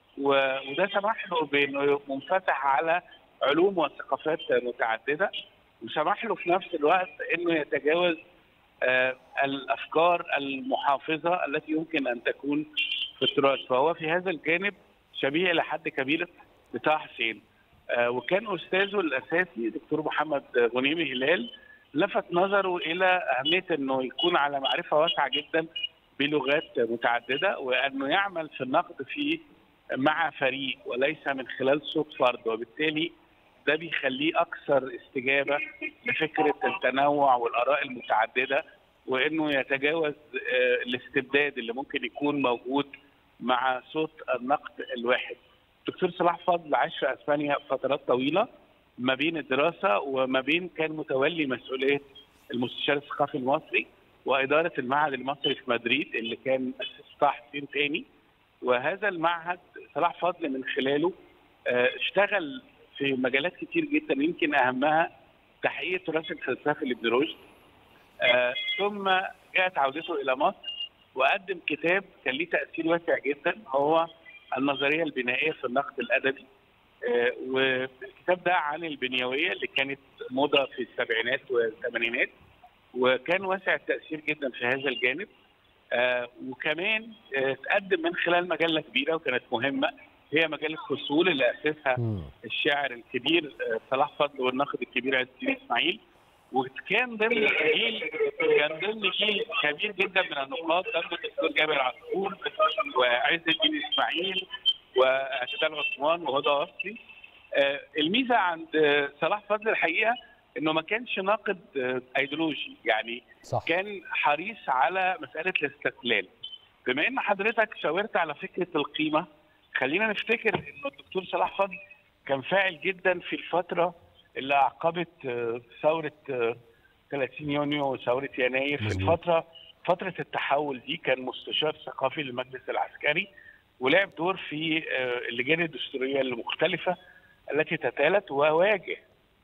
و- وده سمح له بانه منفتح على علوم وثقافات متعدده وسمح له في نفس الوقت انه يتجاوز آه، الافكار المحافظه التي يمكن ان تكون في التراث فهو في هذا الجانب شبيه الى حد كبير بطه حسين آه، وكان استاذه الاساسي دكتور محمد غنيمي هلال لفت نظره الى اهميه انه يكون على معرفه واسعه جدا بلغات متعدده وانه يعمل في النقد في مع فريق وليس من خلال صوت فرد وبالتالي ده بيخليه اكثر استجابه لفكره التنوع والاراء المتعدده وانه يتجاوز آه، الاستبداد اللي ممكن يكون موجود مع صوت النقد الواحد. دكتور صلاح فضل عاش في اسبانيا فترات طويله ما بين الدراسه وما بين كان متولي مسؤوليه المستشار الثقافي المصري واداره المعهد المصري في مدريد اللي كان اسس طه حسين تاني وهذا المعهد صلاح فضل من خلاله آه، اشتغل في مجالات كتير جدا يمكن اهمها تحقيق التراث الفلسفي لابن رشد آه، ثم جاءت عودته الى مصر وقدم كتاب كان ليه تاثير واسع جدا هو النظريه البنائيه في النقد الادبي آه، والكتاب ده عن البنيويه اللي كانت موضه في السبعينات والثمانينات وكان واسع التاثير جدا في هذا الجانب آه، وكمان آه، تقدم من خلال مجله كبيره وكانت مهمه هي مجله فصول اللي اسسها مم. الشاعر الكبير آه، صلاح فضل والناقد الكبير عز الدين اسماعيل وكان ضمن جيل كان ضمن جيل كبير جدا من النقاد ضمن الدكتور جابر عصفور وعز الدين اسماعيل واعتدال عثمان وهدى وصفي آه، الميزه عند آه، صلاح فضل الحقيقه انه ما كانش ناقد آه، ايديولوجي يعني صح كان حريص على مساله الاستقلال بما ان حضرتك شاورت على فكره القيمه خلينا نفتكر انه الدكتور صلاح فضل كان فاعل جدا في الفتره اللي اعقبت آه، ثوره آه، 30 يونيو وثوره يناير في مظبوط. الفتره فتره التحول دي كان مستشار ثقافي للمجلس العسكري ولعب دور في آه، اللجان الدستوريه المختلفه التي تتالت وواجه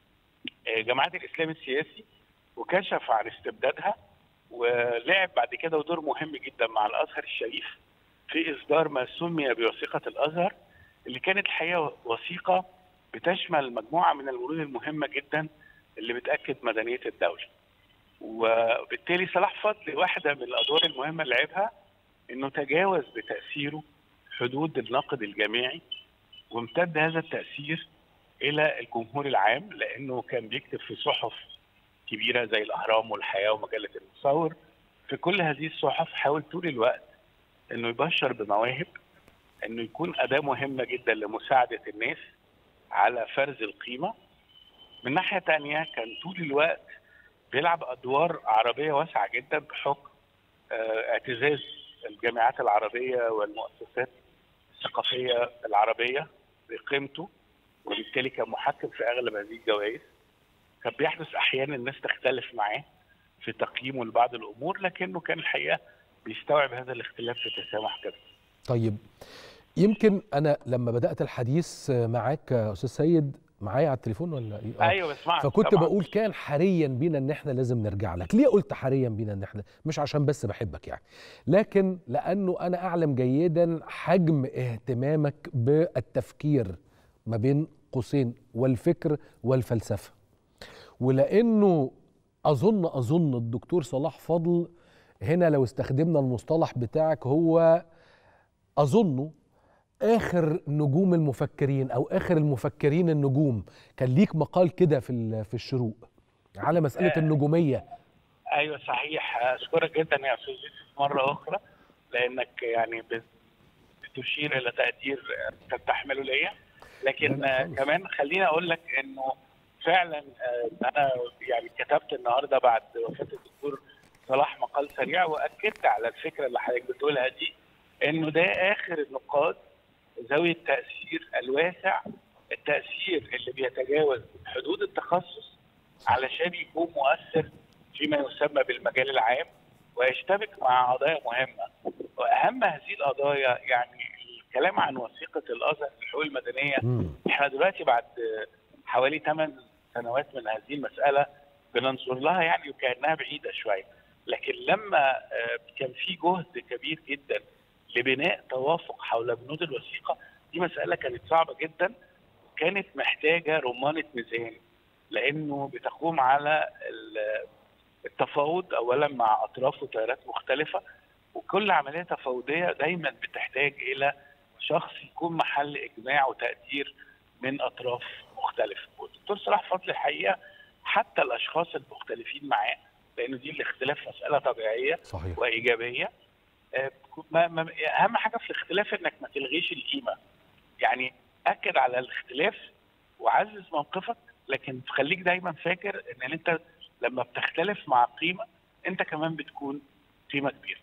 آه، جماعه الاسلام السياسي وكشف عن استبدادها ولعب بعد كده دور مهم جدا مع الازهر الشريف في اصدار ما سمي بوثيقه الازهر اللي كانت الحقيقه وثيقه بتشمل مجموعه من البنود المهمه جدا اللي بتاكد مدنيه الدوله. وبالتالي صلاح فضل واحده من الادوار المهمه اللي لعبها انه تجاوز بتاثيره حدود النقد الجامعي وامتد هذا التاثير الى الجمهور العام لانه كان بيكتب في صحف كبيره زي الاهرام والحياه ومجله المصور في كل هذه الصحف حاول طول الوقت انه يبشر بمواهب انه يكون اداه مهمه جدا لمساعده الناس على فرز القيمه من ناحيه تانية كان طول الوقت بيلعب ادوار عربيه واسعه جدا بحكم آه، اعتزاز الجامعات العربيه والمؤسسات الثقافيه العربيه بقيمته وبالتالي كان محكم في اغلب هذه الجوائز كان بيحدث احيانا الناس تختلف معاه في تقييمه لبعض الامور لكنه كان الحقيقه بيستوعب هذا الاختلاف في تسامح كده طيب يمكن انا لما بدات الحديث معاك يا استاذ سيد معايا على التليفون ولا ايه آه. ايوه بسمعك فكنت طبعاً. بقول كان حريا بينا ان احنا لازم نرجع لك ليه قلت حريا بينا ان احنا مش عشان بس بحبك يعني لكن لانه انا اعلم جيدا حجم اهتمامك بالتفكير ما بين قوسين والفكر والفلسفه ولانه اظن اظن الدكتور صلاح فضل هنا لو استخدمنا المصطلح بتاعك هو اظنه اخر نجوم المفكرين او اخر المفكرين النجوم كان ليك مقال كده في ال- في الشروق على مساله آه. النجوميه ايوه صحيح اشكرك جدا يا استاذ يوسف مره اخرى لانك يعني بت- بتشير الى تقدير انت بتحمله ليا لكن لا، لا آه، خالص. كمان خليني اقول لك انه فعلا آه، انا يعني كتبت النهارده بعد وفاه الدكتور صلاح مقال سريع واكدت على الفكره اللي حضرتك بتقولها دي انه ده اخر النقاط ذوي التاثير الواسع التاثير اللي بيتجاوز حدود التخصص علشان يكون مؤثر فيما يسمى بالمجال العام ويشتبك مع قضايا مهمه واهم هذه القضايا يعني الكلام عن وثيقه الازهر للحقوق المدنيه مم. احنا دلوقتي بعد حوالي 8 سنوات من هذه المساله بننظر لها يعني وكانها بعيده شويه لكن لما آه، كان في جهد كبير جدا لبناء توافق حول بنود الوثيقه دي مساله كانت صعبه جدا كانت محتاجه رمانه ميزان لانه بتقوم على ال- التفاوض اولا مع اطراف وتيارات مختلفه وكل عمليه تفاوضيه دايما بتحتاج الى شخص يكون محل اجماع وتقدير من اطراف مختلفه والدكتور صلاح فضل الحقيقه حتى الاشخاص المختلفين معاه لان دي الاختلاف مساله طبيعيه صحيح وايجابيه آه، ما ما اهم حاجه في الاختلاف انك ما تلغيش القيمه يعني اكد على الاختلاف وعزز موقفك لكن خليك دايما فاكر ان انت لما بتختلف مع قيمه انت كمان بتكون قيمه كبيره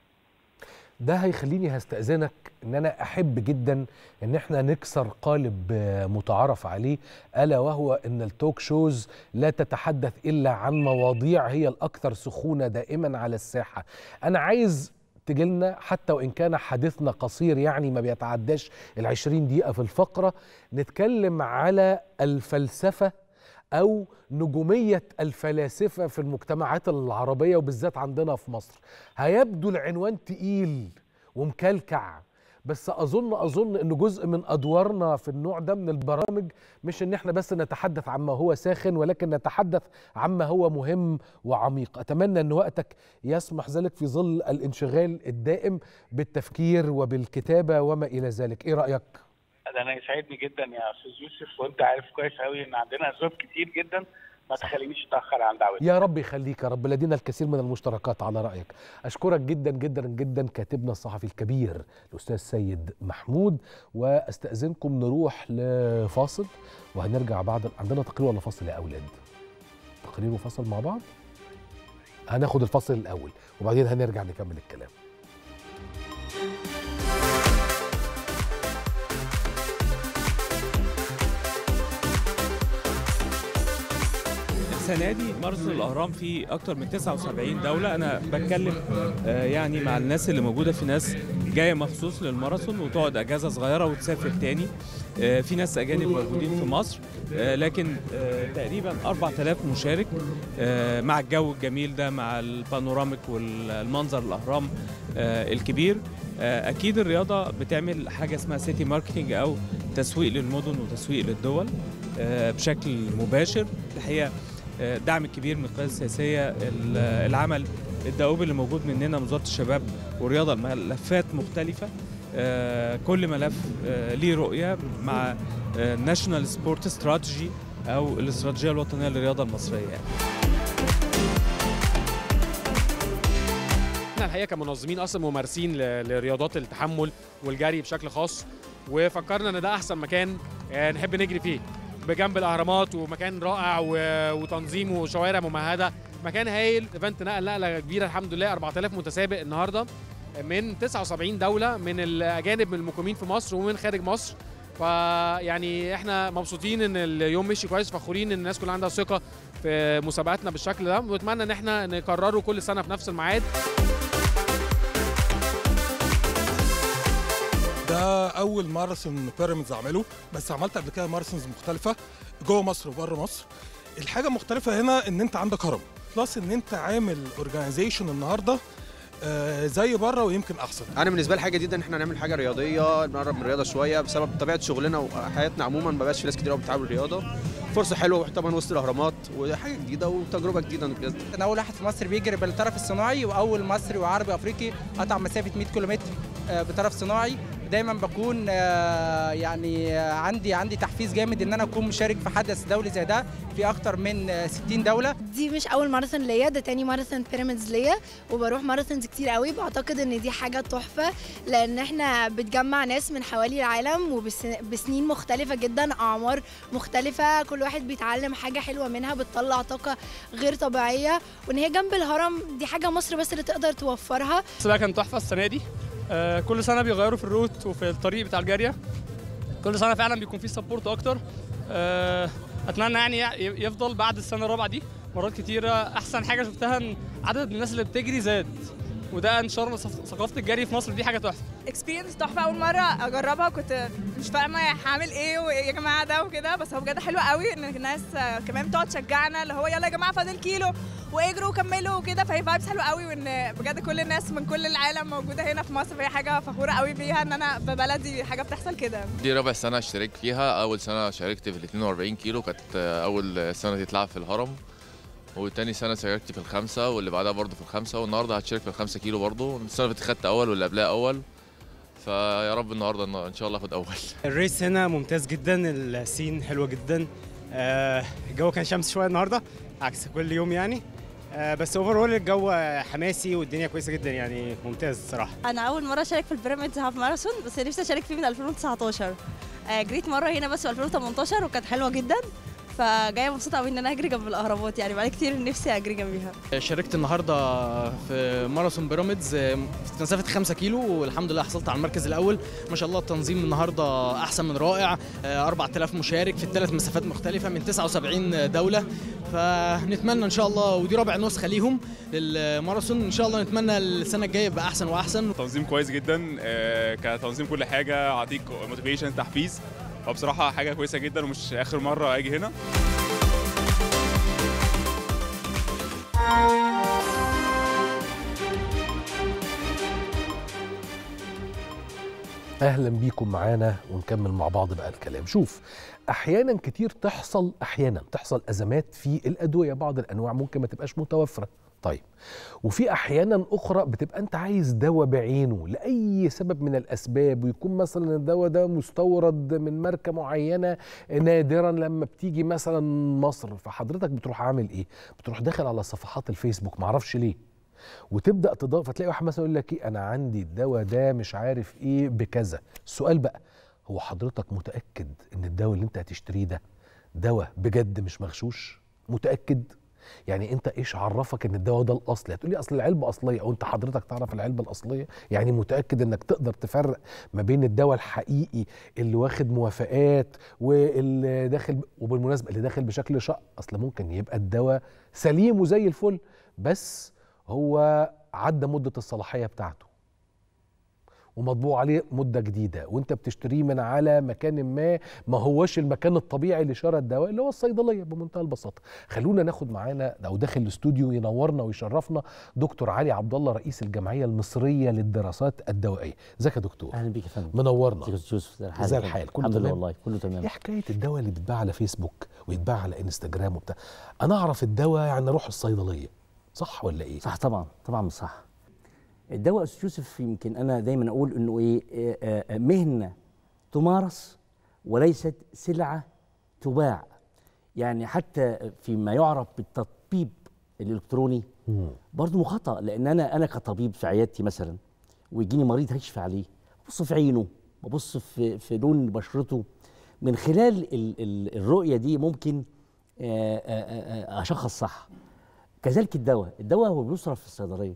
ده هيخليني هستأذنك ان انا احب جدا ان احنا نكسر قالب آه، متعارف عليه الا وهو ان التوك شوز لا تتحدث الا عن مواضيع هي الاكثر سخونة دائما على الساحة انا عايز تجيلنا حتى وان كان حديثنا قصير يعني ما بيتعداش العشرين دقيقة في الفقرة نتكلم على الفلسفة او نجوميه الفلاسفه في المجتمعات العربيه وبالذات عندنا في مصر هيبدو العنوان تقيل ومكلكع بس اظن اظن ان جزء من ادوارنا في النوع ده من البرامج مش ان احنا بس نتحدث عما هو ساخن ولكن نتحدث عما هو مهم وعميق اتمنى ان وقتك يسمح ذلك في ظل الانشغال الدائم بالتفكير وبالكتابه وما الى ذلك ايه رايك ده انا يسعدني جدا يا استاذ يوسف وانت عارف كويس قوي ان عندنا اسباب كتير جدا ما تخلينيش اتاخر عن دعوتك يا رب يخليك يا رب لدينا الكثير من المشتركات على رأيك أشكرك جدا جدا جدا كاتبنا الصحفي الكبير الأستاذ سيد محمود وأستأذنكم نروح لفاصل وهنرجع بعد عندنا تقرير ولا فاصل يا أولاد تقرير وفاصل مع بعض هناخد الفاصل الأول وبعدين هنرجع نكمل الكلام السنه دي ماراثون الاهرام في اكتر من 79 دوله انا بتكلم آه، يعني مع الناس اللي موجوده في ناس جايه مخصوص للماراثون وتقعد اجازه صغيره وتسافر تاني آه، في ناس اجانب موجودين في مصر آه، لكن آه، تقريبا 4000 مشارك آه، مع الجو الجميل ده مع البانوراميك والمنظر الاهرام آه، الكبير آه، اكيد الرياضه بتعمل حاجه اسمها سيتي ماركتنج او تسويق للمدن وتسويق للدول آه، بشكل مباشر الحقيقه آه، دعم كبير من القيادة السياسية ال- العمل الدؤوب اللي موجود مننا من وزاره الشباب والرياضه ملفات مختلفه آه، كل ملف آه، ليه رؤيه مع ناشونال سبورت استراتيجي او الاستراتيجيه الوطنيه للرياضه المصريه يعني. احنا الحقيقه كمنظمين اصلا ممارسين ل- لرياضات التحمل والجري بشكل خاص وفكرنا ان ده احسن مكان آه، نحب نجري فيه بجنب الاهرامات ومكان رائع و- وتنظيم وشوارع ممهده مكان هايل ايفنت نقل نقله كبيره الحمد لله 4000 متسابق النهارده من 79 دوله من الاجانب من المقيمين في مصر ومن خارج مصر فيعني احنا مبسوطين ان اليوم مشي كويس فخورين ان الناس كلها عندها ثقه في مسابقاتنا بالشكل ده ونتمنى ان احنا نكرره كل سنه في نفس الميعاد ده اول ماراثون بيراميدز اعمله بس عملت قبل كده ماراثونز مختلفه جوه مصر وبره مصر الحاجه المختلفه هنا ان انت عندك هرم بلس ان انت عامل اورجانيزيشن النهارده آه، زي بره ويمكن احسن انا بالنسبه لي حاجه جديده ان احنا نعمل حاجه رياضيه نقرب من الرياضه شويه بسبب طبيعه شغلنا وحياتنا عموما ما بقاش في ناس كتير قوي بتلعب الرياضه فرصه حلوه طبعا وسط الاهرامات وحاجه جديده وتجربه جديده بجد انا اول واحد في مصر بيجري بالطرف الصناعي واول مصري وعربي افريقي قطع مسافه 100 كيلومتر آه، بطرف صناعي دايما بكون آه، يعني آه، عندي عندي تحفيز جامد ان انا اكون مشارك في حدث دولي زي ده في اكتر من آه، 60 دوله دي مش اول ماراثون ليا ده تاني ماراثون بيراميدز ليا وبروح ماراثونز كتير قوي بعتقد ان دي حاجه تحفه لان احنا بتجمع ناس من حوالي العالم وبسنين مختلفه جدا اعمار مختلفه كل واحد بيتعلم حاجه حلوه منها بتطلع طاقه غير طبيعيه وان هي جنب الهرم دي حاجه مصر بس اللي تقدر توفرها بس ده كان تحفه السنه دي آه، كل سنه بيغيروا في الروت وفي الطريق بتاع الجاريه كل سنه فعلا بيكون في سبورت اكتر آه، اتمنى يعني ي- يفضل بعد السنه الرابعه دي مرات كتيره احسن حاجه شفتها ان عدد الناس اللي بتجري زاد وده انشار ثف- ثقافه الجري في مصر دي حاجه تحفه اكسبيرينس تحفه اول مره اجربها كنت مش فاهمه هعمل ايه ويا جماعه ده وكده بس هو بجد حلو قوي ان الناس آه، كمان بتقعد تشجعنا اللي هو يلا يا جماعه فاضل كيلو واجروا وكملوا وكده فهي فايبس حلوه قوي وان بجد كل الناس من كل العالم موجوده هنا في مصر فهي حاجه فخوره قوي بيها ان انا ببلدي حاجه بتحصل كده دي رابع سنة اشترك فيها أول سنة شاركت في ال 42 كيلو كانت أول سنة تتلعب في الهرم وتاني سنة شاركت في الخمسة واللي بعدها برضه في الخمسة والنهاردة هتشارك في الخمسة كيلو برضه السنة اللي فاتت خدت أول واللي قبلها أول فيا رب النهاردة إن شاء الله آخد أول الريس هنا ممتاز جدا السين حلوه جدا آه، الجو كان شمس شويه النهارده عكس كل يوم يعني آه، بس اوفرول الجو حماسي والدنيا كويسه جدا يعني ممتاز الصراحه انا اول مره اشارك في البيراميدز هاف ماراثون بس نفسي اشارك فيه من 2019 آه، جريت مره هنا بس في 2018 وكانت حلوه جدا فجايه مبسوطه قوي ان انا اجري جنب الاهرامات يعني بقالي كتير نفسي اجري جنبيها شاركت النهارده في ماراثون بيراميدز في مسافه 5 كيلو والحمد لله حصلت على المركز الاول ما شاء الله التنظيم النهارده احسن من رائع آه، 4000 مشارك في الثلاث مسافات مختلفه من 79 دوله فنتمنى ان شاء الله ودي رابع نسخه ليهم للماراثون ان شاء الله نتمنى السنه الجايه يبقى احسن واحسن تنظيم كويس جدا آه، كتنظيم كل حاجه اعطيك موتيفيشن تحفيز فبصراحه حاجه كويسه جدا ومش اخر مره اجي هنا اهلا بيكم معانا ونكمل مع بعض بقى الكلام شوف احيانا كتير تحصل احيانا تحصل ازمات في الادويه بعض الانواع ممكن ما تبقاش متوفره طيب وفي احيانا اخرى بتبقى انت عايز دواء بعينه لاي سبب من الاسباب ويكون مثلا الدواء ده مستورد من ماركه معينه نادرا لما بتيجي مثلا مصر فحضرتك بتروح عامل ايه بتروح داخل على صفحات الفيسبوك معرفش ليه وتبدا تضاف فتلاقي واحد مثلا يقول لك ايه انا عندي الدواء ده مش عارف ايه بكذا السؤال بقى هو حضرتك متاكد ان الدواء اللي انت هتشتريه ده دواء بجد مش مغشوش متاكد يعني انت ايش عرفك ان الدواء ده الاصلي هتقول لي اصل العلبه اصليه او انت حضرتك تعرف العلبه الاصليه يعني متاكد انك تقدر تفرق ما بين الدواء الحقيقي اللي واخد موافقات واللي داخل وبالمناسبه اللي داخل بشكل شق اصل ممكن يبقى الدواء سليم وزي الفل بس هو عدى مده الصلاحيه بتاعته ومطبوع عليه مده جديده وانت بتشتريه من على مكان ما ما هوش المكان الطبيعي لشراء الدواء اللي هو الصيدليه بمنتهى البساطه خلونا ناخد معانا او داخل الاستوديو ينورنا ويشرفنا دكتور علي عبد الله رئيس الجمعيه المصريه للدراسات الدوائيه ازيك يا دكتور اهلا بيك يا فندم منورنا ازيك يا يوسف ازي الحال ازي يا فندم؟ الحال كله الحمد لله تمام والله كله تمام ايه حكايه الدواء اللي بيتباع على فيسبوك ويتباع على انستجرام وبتاع انا اعرف الدواء يعني اروح الصيدليه صح ولا ايه صح طبعا طبعا مش صح الدواء استاذ يوسف يمكن انا دايما اقول انه ايه آه، آه، مهنه تمارس وليست سلعه تباع يعني حتى فيما يعرف بالتطبيب الالكتروني برضه خطا لان انا انا كطبيب في عيادتي مثلا ويجيني مريض هكشف عليه ببص في عينه ببص في في لون بشرته من خلال ال ال الرؤيه دي ممكن آه، آه، آه، اشخص صح كذلك الدواء الدواء هو بيصرف في الصيدليه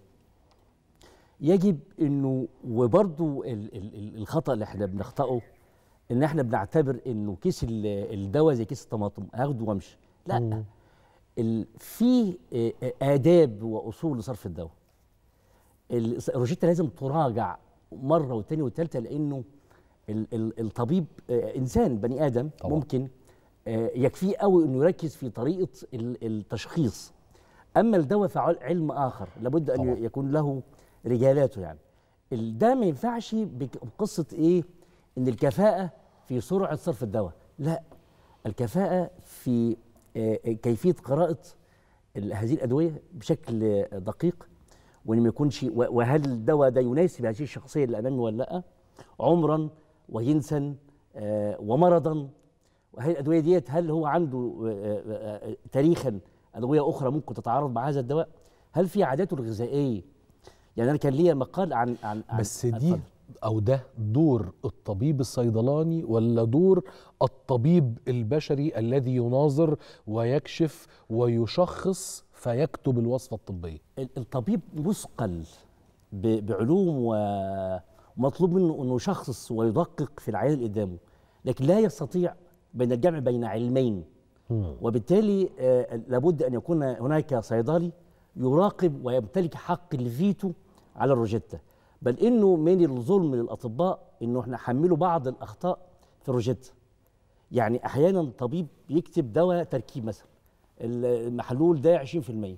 يجب انه وبرضو ال ال ال الخطا اللي احنا بنخطئه ان احنا بنعتبر انه كيس ال- الدواء زي كيس الطماطم هاخده وامشي لا ال- في آه، آه، آداب وأصول لصرف الدواء ال- الروشتة لازم تراجع مرة والتانية والتالتة لأنه ال- ال- الطبيب آه، إنسان بني آدم طبعا. ممكن آه، يكفيه قوي إنه يركز في طريقة ال- التشخيص أما الدواء فعلم آخر لابد أن طبعا. يكون له رجالاته يعني ال- ده ما ينفعش بك- بقصة إيه إن الكفاءة في سرعة صرف الدواء لا الكفاءة في آه، كيفية قراءة ال- هذه الأدوية بشكل آه، دقيق وإن ما يكونش و- وهل الدواء ده يناسب هذه الشخصية اللي أمامي ولا لأ عمرا وجنسا آه، ومرضا وهل الأدوية ديت هل هو عنده آه، آه، آه، تاريخا أدوية أخرى ممكن تتعارض مع هذا الدواء هل في عاداته الغذائية يعني أنا كان ليا مقال عن عن عن- بس عن- دي او ده دور الطبيب الصيدلاني ولا دور الطبيب البشري الذي يناظر ويكشف ويشخص فيكتب الوصفه الطبيه ال- الطبيب مثقل ب- بعلوم و- ومطلوب منه انه يشخص ويدقق في العيان اللي قدامه لكن لا يستطيع بين الجمع بين علمين وبالتالي آه، لابد ان يكون هناك صيدلي يراقب ويمتلك حق الفيتو على الروجيتا بل انه من الظلم للاطباء انه احنا حملوا بعض الاخطاء في الروجيتا يعني احيانا طبيب يكتب دواء تركيب مثلا المحلول ده 20%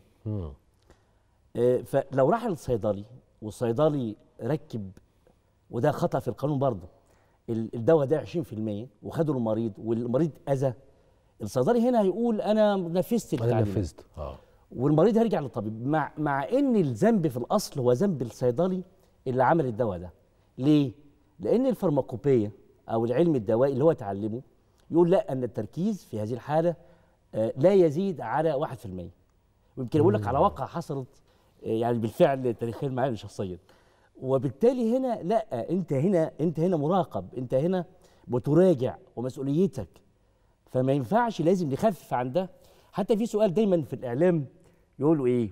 آه، فلو راح للصيدلي والصيدلي ركب وده خطا في القانون برضه ال- الدواء ده 20% وخده المريض والمريض اذى الصيدلي هنا هيقول انا نفذت انا التعليمات نفذت اه والمريض هيرجع للطبيب مع مع ان الذنب في الاصل هو ذنب الصيدلي اللي عمل الدواء ده ليه لان الفارماكوبيه او العلم الدوائي اللي هو اتعلمه يقول لا ان التركيز في هذه الحاله آه، لا يزيد على 1% ويمكن اقول لك على واقع حصلت آه، يعني بالفعل تاريخيا معايا شخصيا وبالتالي هنا لا انت هنا انت هنا مراقب انت هنا بتراجع ومسؤوليتك فما ينفعش لازم نخفف عن ده حتى في سؤال دايما في الاعلام يقولوا ايه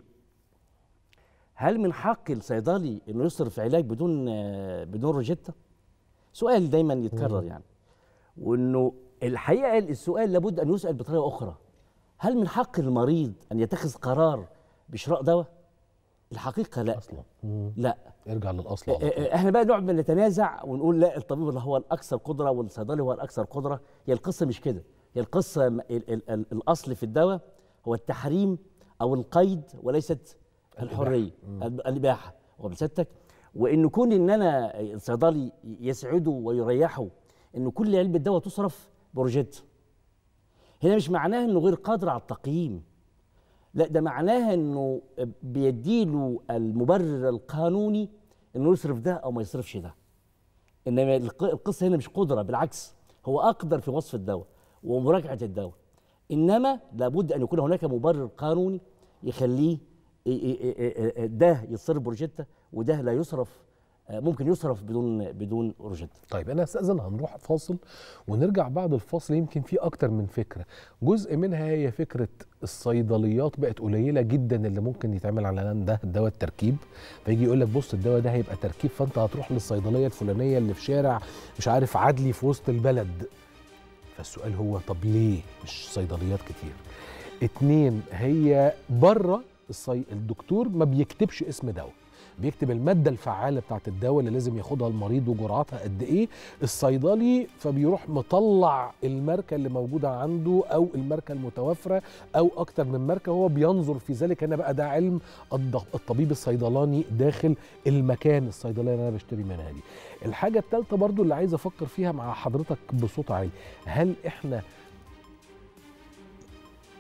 هل من حق الصيدلي انه يصرف علاج بدون آه، بدون روجيتا سؤال دايما يتكرر يعني وانه الحقيقه السؤال لابد ان يسال بطريقه اخرى هل من حق المريض ان يتخذ قرار بشراء دواء الحقيقه لا اصلا لا ارجع للاصل آه، آه، احنا بقى نقعد نتنازع ونقول لا الطبيب اللي هو الاكثر قدره والصيدلي هو الاكثر قدره هي القصه مش كده هي القصه م- ال ال ال الاصل في الدواء هو التحريم او القيد وليست الحريه ال- الاباحه وبسيادتك وان كون ان انا الصيدلي يسعده ويريحه ان كل علبه دواء تصرف بروجيت هنا مش معناها انه غير قادر على التقييم لا ده معناها انه بيديله المبرر القانوني انه يصرف ده او ما يصرفش ده انما الق- القصه هنا مش قدره بالعكس هو اقدر في وصف الدواء ومراجعه الدواء انما لابد ان يكون هناك مبرر قانوني يخليه ي- ي- ي- ي- ده يصرف بروجيتا وده لا يصرف آه، ممكن يصرف بدون بدون روجيتا طيب انا استاذن هنروح فاصل ونرجع بعد الفاصل يمكن في اكتر من فكره جزء منها هي فكره الصيدليات بقت قليله جدا اللي ممكن يتعمل على ده دواء التركيب فيجي يقول لك بص الدواء ده هيبقى تركيب فانت هتروح للصيدليه الفلانيه اللي في شارع مش عارف عدلي في وسط البلد فالسؤال هو طب ليه مش صيدليات كتير اتنين هي بره الصي... الدكتور ما بيكتبش اسم دواء بيكتب المادة الفعالة بتاعت الدواء اللي لازم ياخدها المريض وجرعتها قد ايه الصيدلي فبيروح مطلع الماركة اللي موجودة عنده او الماركة المتوفرة او اكتر من ماركة هو بينظر في ذلك انا بقى ده علم الض- الطبيب الصيدلاني داخل المكان الصيدلية اللي انا بشتري منها دي الحاجة الثالثة برضو اللي عايز افكر فيها مع حضرتك بصوت عالي هل احنا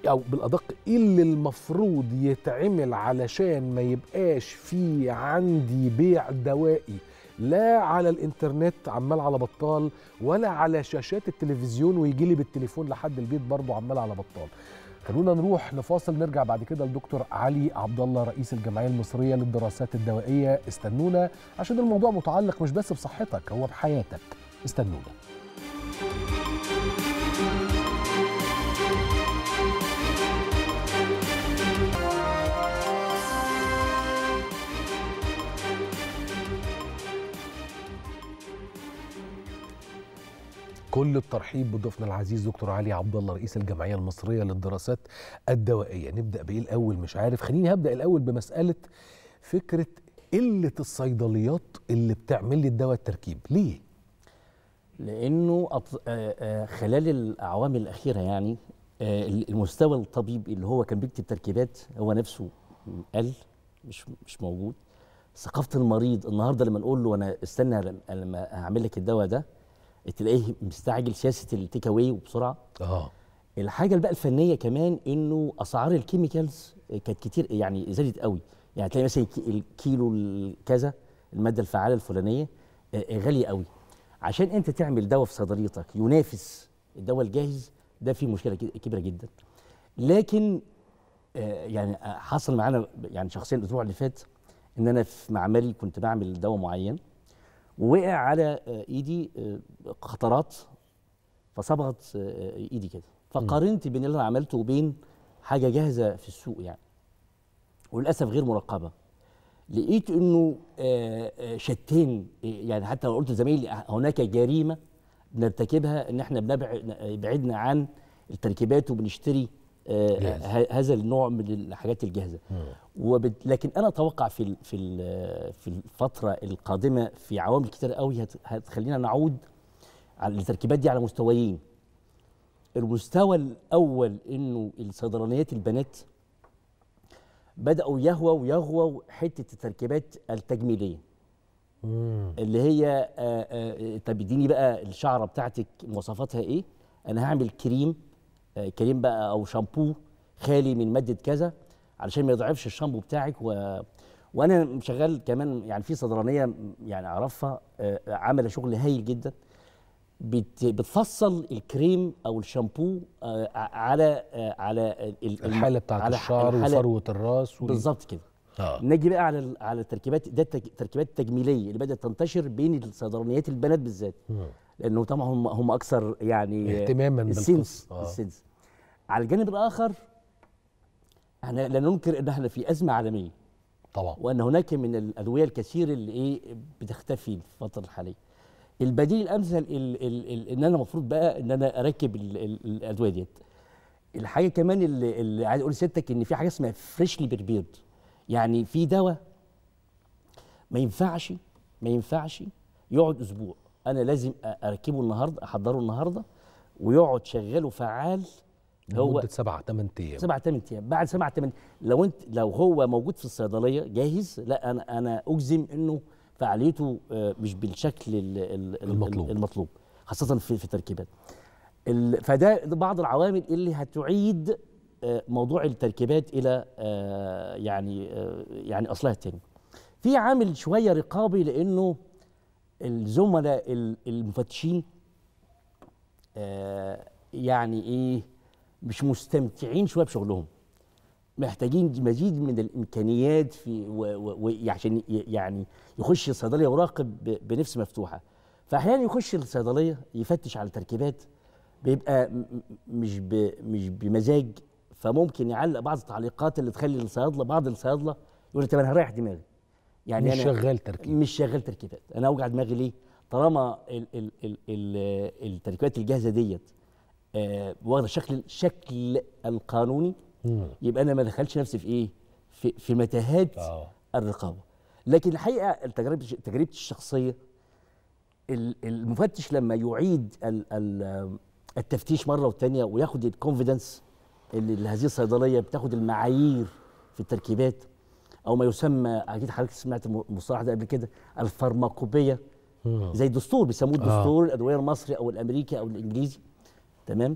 او بالادق ايه اللي المفروض يتعمل علشان ما يبقاش في عندي بيع دوائي لا على الانترنت عمال على بطال ولا على شاشات التلفزيون ويجي لي بالتليفون لحد البيت برضه عمال على بطال خلونا نروح نفاصل نرجع بعد كده لدكتور علي عبد الله رئيس الجمعيه المصريه للدراسات الدوائيه استنونا عشان الموضوع متعلق مش بس بصحتك هو بحياتك استنونا كل الترحيب بضيفنا العزيز دكتور علي عبد الله رئيس الجمعيه المصريه للدراسات الدوائيه نبدا بايه الاول مش عارف خليني هبدا الاول بمساله فكره قله الصيدليات اللي بتعمل لي الدواء التركيب ليه لانه أط... آه، آه، خلال الاعوام الاخيره يعني آه، المستوى الطبيب اللي هو كان بيكتب تركيبات هو نفسه قل مش مش موجود ثقافه المريض النهارده لما نقول له انا استنى لما- لما هعمل لك الدواء ده تلاقيه مستعجل سياسه التيك اواي وبسرعه اه الحاجه اللي بقى الفنيه كمان انه اسعار الكيميكالز كانت كتير يعني زادت قوي يعني تلاقي مثلا الكي- الكيلو الكذا الماده الفعاله الفلانيه آه، آه، غاليه قوي عشان انت تعمل دواء في صيدليتك ينافس الدواء الجاهز ده فيه مشكله ك- كبيره جدا لكن آه، يعني آه، حصل معانا يعني شخصيا الاسبوع اللي فات ان انا في معملي كنت بعمل دواء معين ووقع على آه، ايدي آه، قطرات فصبغت آه، ايدي كده فقارنت بين اللي انا عملته وبين حاجه جاهزه في السوق يعني وللاسف غير مراقبه لقيت انه آه، آه، شتين آه، يعني حتى لو قلت لزمايلي هناك جريمه بنرتكبها ان احنا بنبعد بعدنا عن التركيبات وبنشتري آه، جاهز. ه- هذا النوع من الحاجات الجاهزه وبت... لكن انا اتوقع في ال... في ال... في الفتره القادمه في عوامل كتير قوي هت... هتخلينا نعود على التركيبات دي على مستويين المستوى الاول انه الصيدلانيات البنات بداوا يهووا ويغووا حته التركيبات التجميليه اللي هي آه، آه، طب اديني بقى الشعره بتاعتك مواصفاتها ايه انا هعمل كريم آه، كريم بقى او شامبو خالي من ماده كذا علشان ما يضعفش الشامبو بتاعك و... وانا شغال كمان يعني في صيدلانيه يعني اعرفها آه، عامله شغل هايل جدا بت... بتفصل الكريم او الشامبو آه، ع- على آه، على ال- ال- الحاله بتاعت على الشعر الحالة- وفروه الراس وال- بالظبط كده اه نجي بقى على ال- على التركيبات ده التج- التركيبات التجميليه اللي بدات تنتشر بين الصيدلانيات البنات بالذات مم. لانه طبعا هم هم اكثر يعني اهتماماً السنس بالقصة. آه. السنس على الجانب الاخر احنا لا ننكر ان احنا في ازمه عالميه طبعا وان هناك من الادويه الكثير اللي ايه بتختفي في الفتره الحاليه البديل الامثل ال ال ال ان انا المفروض بقى ان انا اركب ال ال الادويه ديت الحاجه كمان اللي, اللي عايز اقول لسيادتك ان في حاجه اسمها فريشلي بريبيرد يعني في دواء ما ينفعش ما ينفعش يقعد اسبوع انا لازم أ- اركبه النهارده احضره النهارده ويقعد شغال وفعال هو لمده سبع ثمان ايام سبع ثمان ايام بعد سبع ثمان لو انت لو هو موجود في الصيدليه جاهز لا انا انا اجزم انه فعاليته آه، مش بالشكل ال- ال- ال- المطلوب. المطلوب خاصه في في التركيبات ال- فده بعض العوامل اللي هتعيد آه، موضوع التركيبات الى آه، يعني آه، يعني اصلها التاني في عامل شويه رقابي لانه الزملاء ال- المفتشين آه، يعني ايه مش مستمتعين شويه بشغلهم محتاجين مزيد من الامكانيات في و- و- و- عشان ي- يعني يخش الصيدليه ويراقب ب- بنفس مفتوحه فاحيانا يخش الصيدليه يفتش على التركيبات بيبقى م- م- مش ب- مش بمزاج فممكن يعلق بعض التعليقات اللي تخلي الصيادله بعض الصيادله يقول لك طب انا هريح دماغي يعني مش أنا شغال تركيب مش شغال تركيبات انا اوجع دماغي ليه طالما ال ال ال ال التركيبات الجاهزه ديت آه، واخده شكل الشكل القانوني مم. يبقى انا ما دخلش نفسي في ايه في, في متاهات آه. الرقابه لكن الحقيقه التجربه تجربتي الشخصيه ال- المفتش لما يعيد ال- ال- التفتيش مره والتانيه وياخد الكونفيدنس اللي اللي هذه الصيدليه بتاخد المعايير في التركيبات او ما يسمى اكيد حضرتك سمعت المصطلح ده قبل كده الفارماكوبيه مم. زي الدستور بيسموه آه. الدستور الادويه المصري او الامريكي او الانجليزي تمام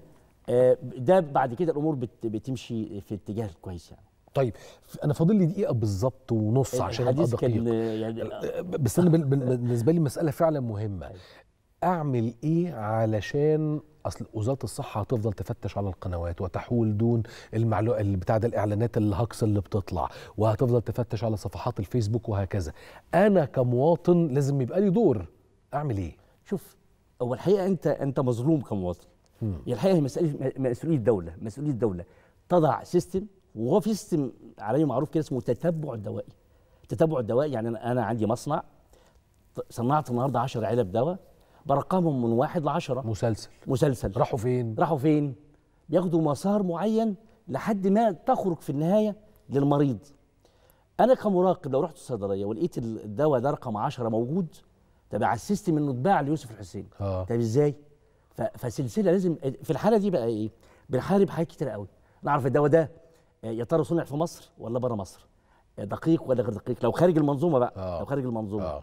آه، ده بعد كده الامور بت- بتمشي في اتجاه كويس يعني طيب انا فاضل لي دقيقه بالظبط ونص عشان ابقى الحديث كان دقيق يعني بس انا بال- بال- بالنسبه لي مساله فعلا مهمه اعمل ايه علشان اصل وزاره الصحه هتفضل تفتش على القنوات وتحول دون المعلومات اللي بتاع ده الاعلانات الهكس اللي بتطلع وهتفضل تفتش على صفحات الفيسبوك وهكذا انا كمواطن لازم يبقى لي دور اعمل ايه شوف هو الحقيقه انت انت مظلوم كمواطن هي الحقيقه هي مساله م- مسؤوليه الدوله مسؤوليه الدوله تضع سيستم وهو في سيستم عالمي معروف كده اسمه تتبع الدوائي التتبع الدوائي يعني انا أنا عندي مصنع ط- صنعت النهارده 10 علب دواء برقمهم من واحد ل 10 مسلسل مسلسل راحوا فين راحوا فين بياخدوا مسار معين لحد ما تخرج في النهايه للمريض انا كمراقب لو رحت الصيدليه ولقيت ال- الدواء ده رقم 10 موجود تبع السيستم انه اتباع ليوسف الحسين اه طب ازاي ف- فسلسله لازم في الحاله دي بقى ايه بنحارب حاجات كتير قوي نعرف الدواء ده آه، يا ترى صنع في مصر ولا بره مصر آه، دقيق ولا غير دقيق لو خارج المنظومه بقى آه. لو خارج المنظومه آه.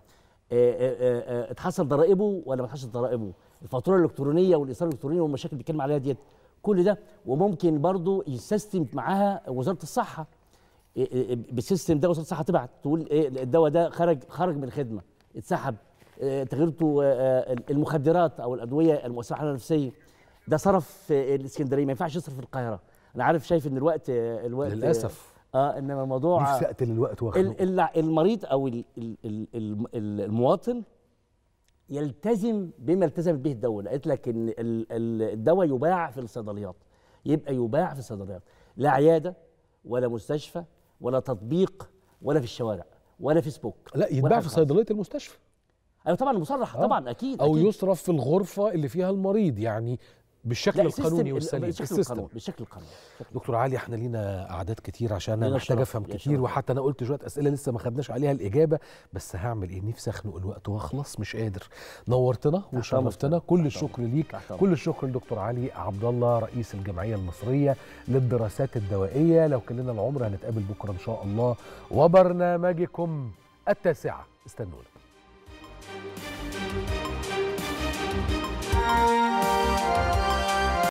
اتحصل ضرائبه ولا ما اتحصل ضرائبه الفاتوره الالكترونيه والايصال الالكتروني والمشاكل اللي بيتكلم عليها ديت كل ده وممكن برضو يسيستم معاها وزاره الصحه إيه إيه بالسيستم ده وزاره الصحه تبعت تقول ايه الدواء ده خرج خرج من الخدمه اتسحب إيه تغيرته آه، المخدرات او الادويه المؤثره على النفسيه ده صرف في الاسكندريه ما ينفعش يصرف في القاهره انا عارف شايف ان الوقت الوقت للأسف. اه انما الموضوع نفسي اقتل الوقت واخنقه ال- ال- المريض او ال- ال- ال- ال- ال- المواطن يلتزم بما التزمت به الدوله قالت لك ان ال- ال- الدواء يباع في الصيدليات يبقى يباع في الصيدليات لا عياده ولا مستشفى ولا تطبيق ولا في الشوارع ولا فيسبوك لا ولا يتباع حاجة في خالص. صيدليه المستشفى ايوه طبعا مصرح آه. طبعا اكيد او أكيد. يصرف في الغرفه اللي فيها المريض يعني بالشكل لا، السيستم- القانوني ال- والسليم بالشكل السيستم. القانوني بالشكل القانوني دكتور علي احنا لينا اعداد كتير عشان انا لينا محتاج شرف، افهم لينا كتير شرف. وحتى انا قلت شويه اسئله لسه ما خدناش عليها الاجابه بس هعمل ايه نفسي اخنق الوقت واخلص مش قادر نورتنا وشرفتنا كل الشكر ليك أمرك. كل الشكر لدكتور علي عبد الله رئيس الجمعيه المصريه للدراسات الدوائيه لو كان لنا العمر هنتقابل بكره ان شاء الله وبرنامجكم التاسعه استنونا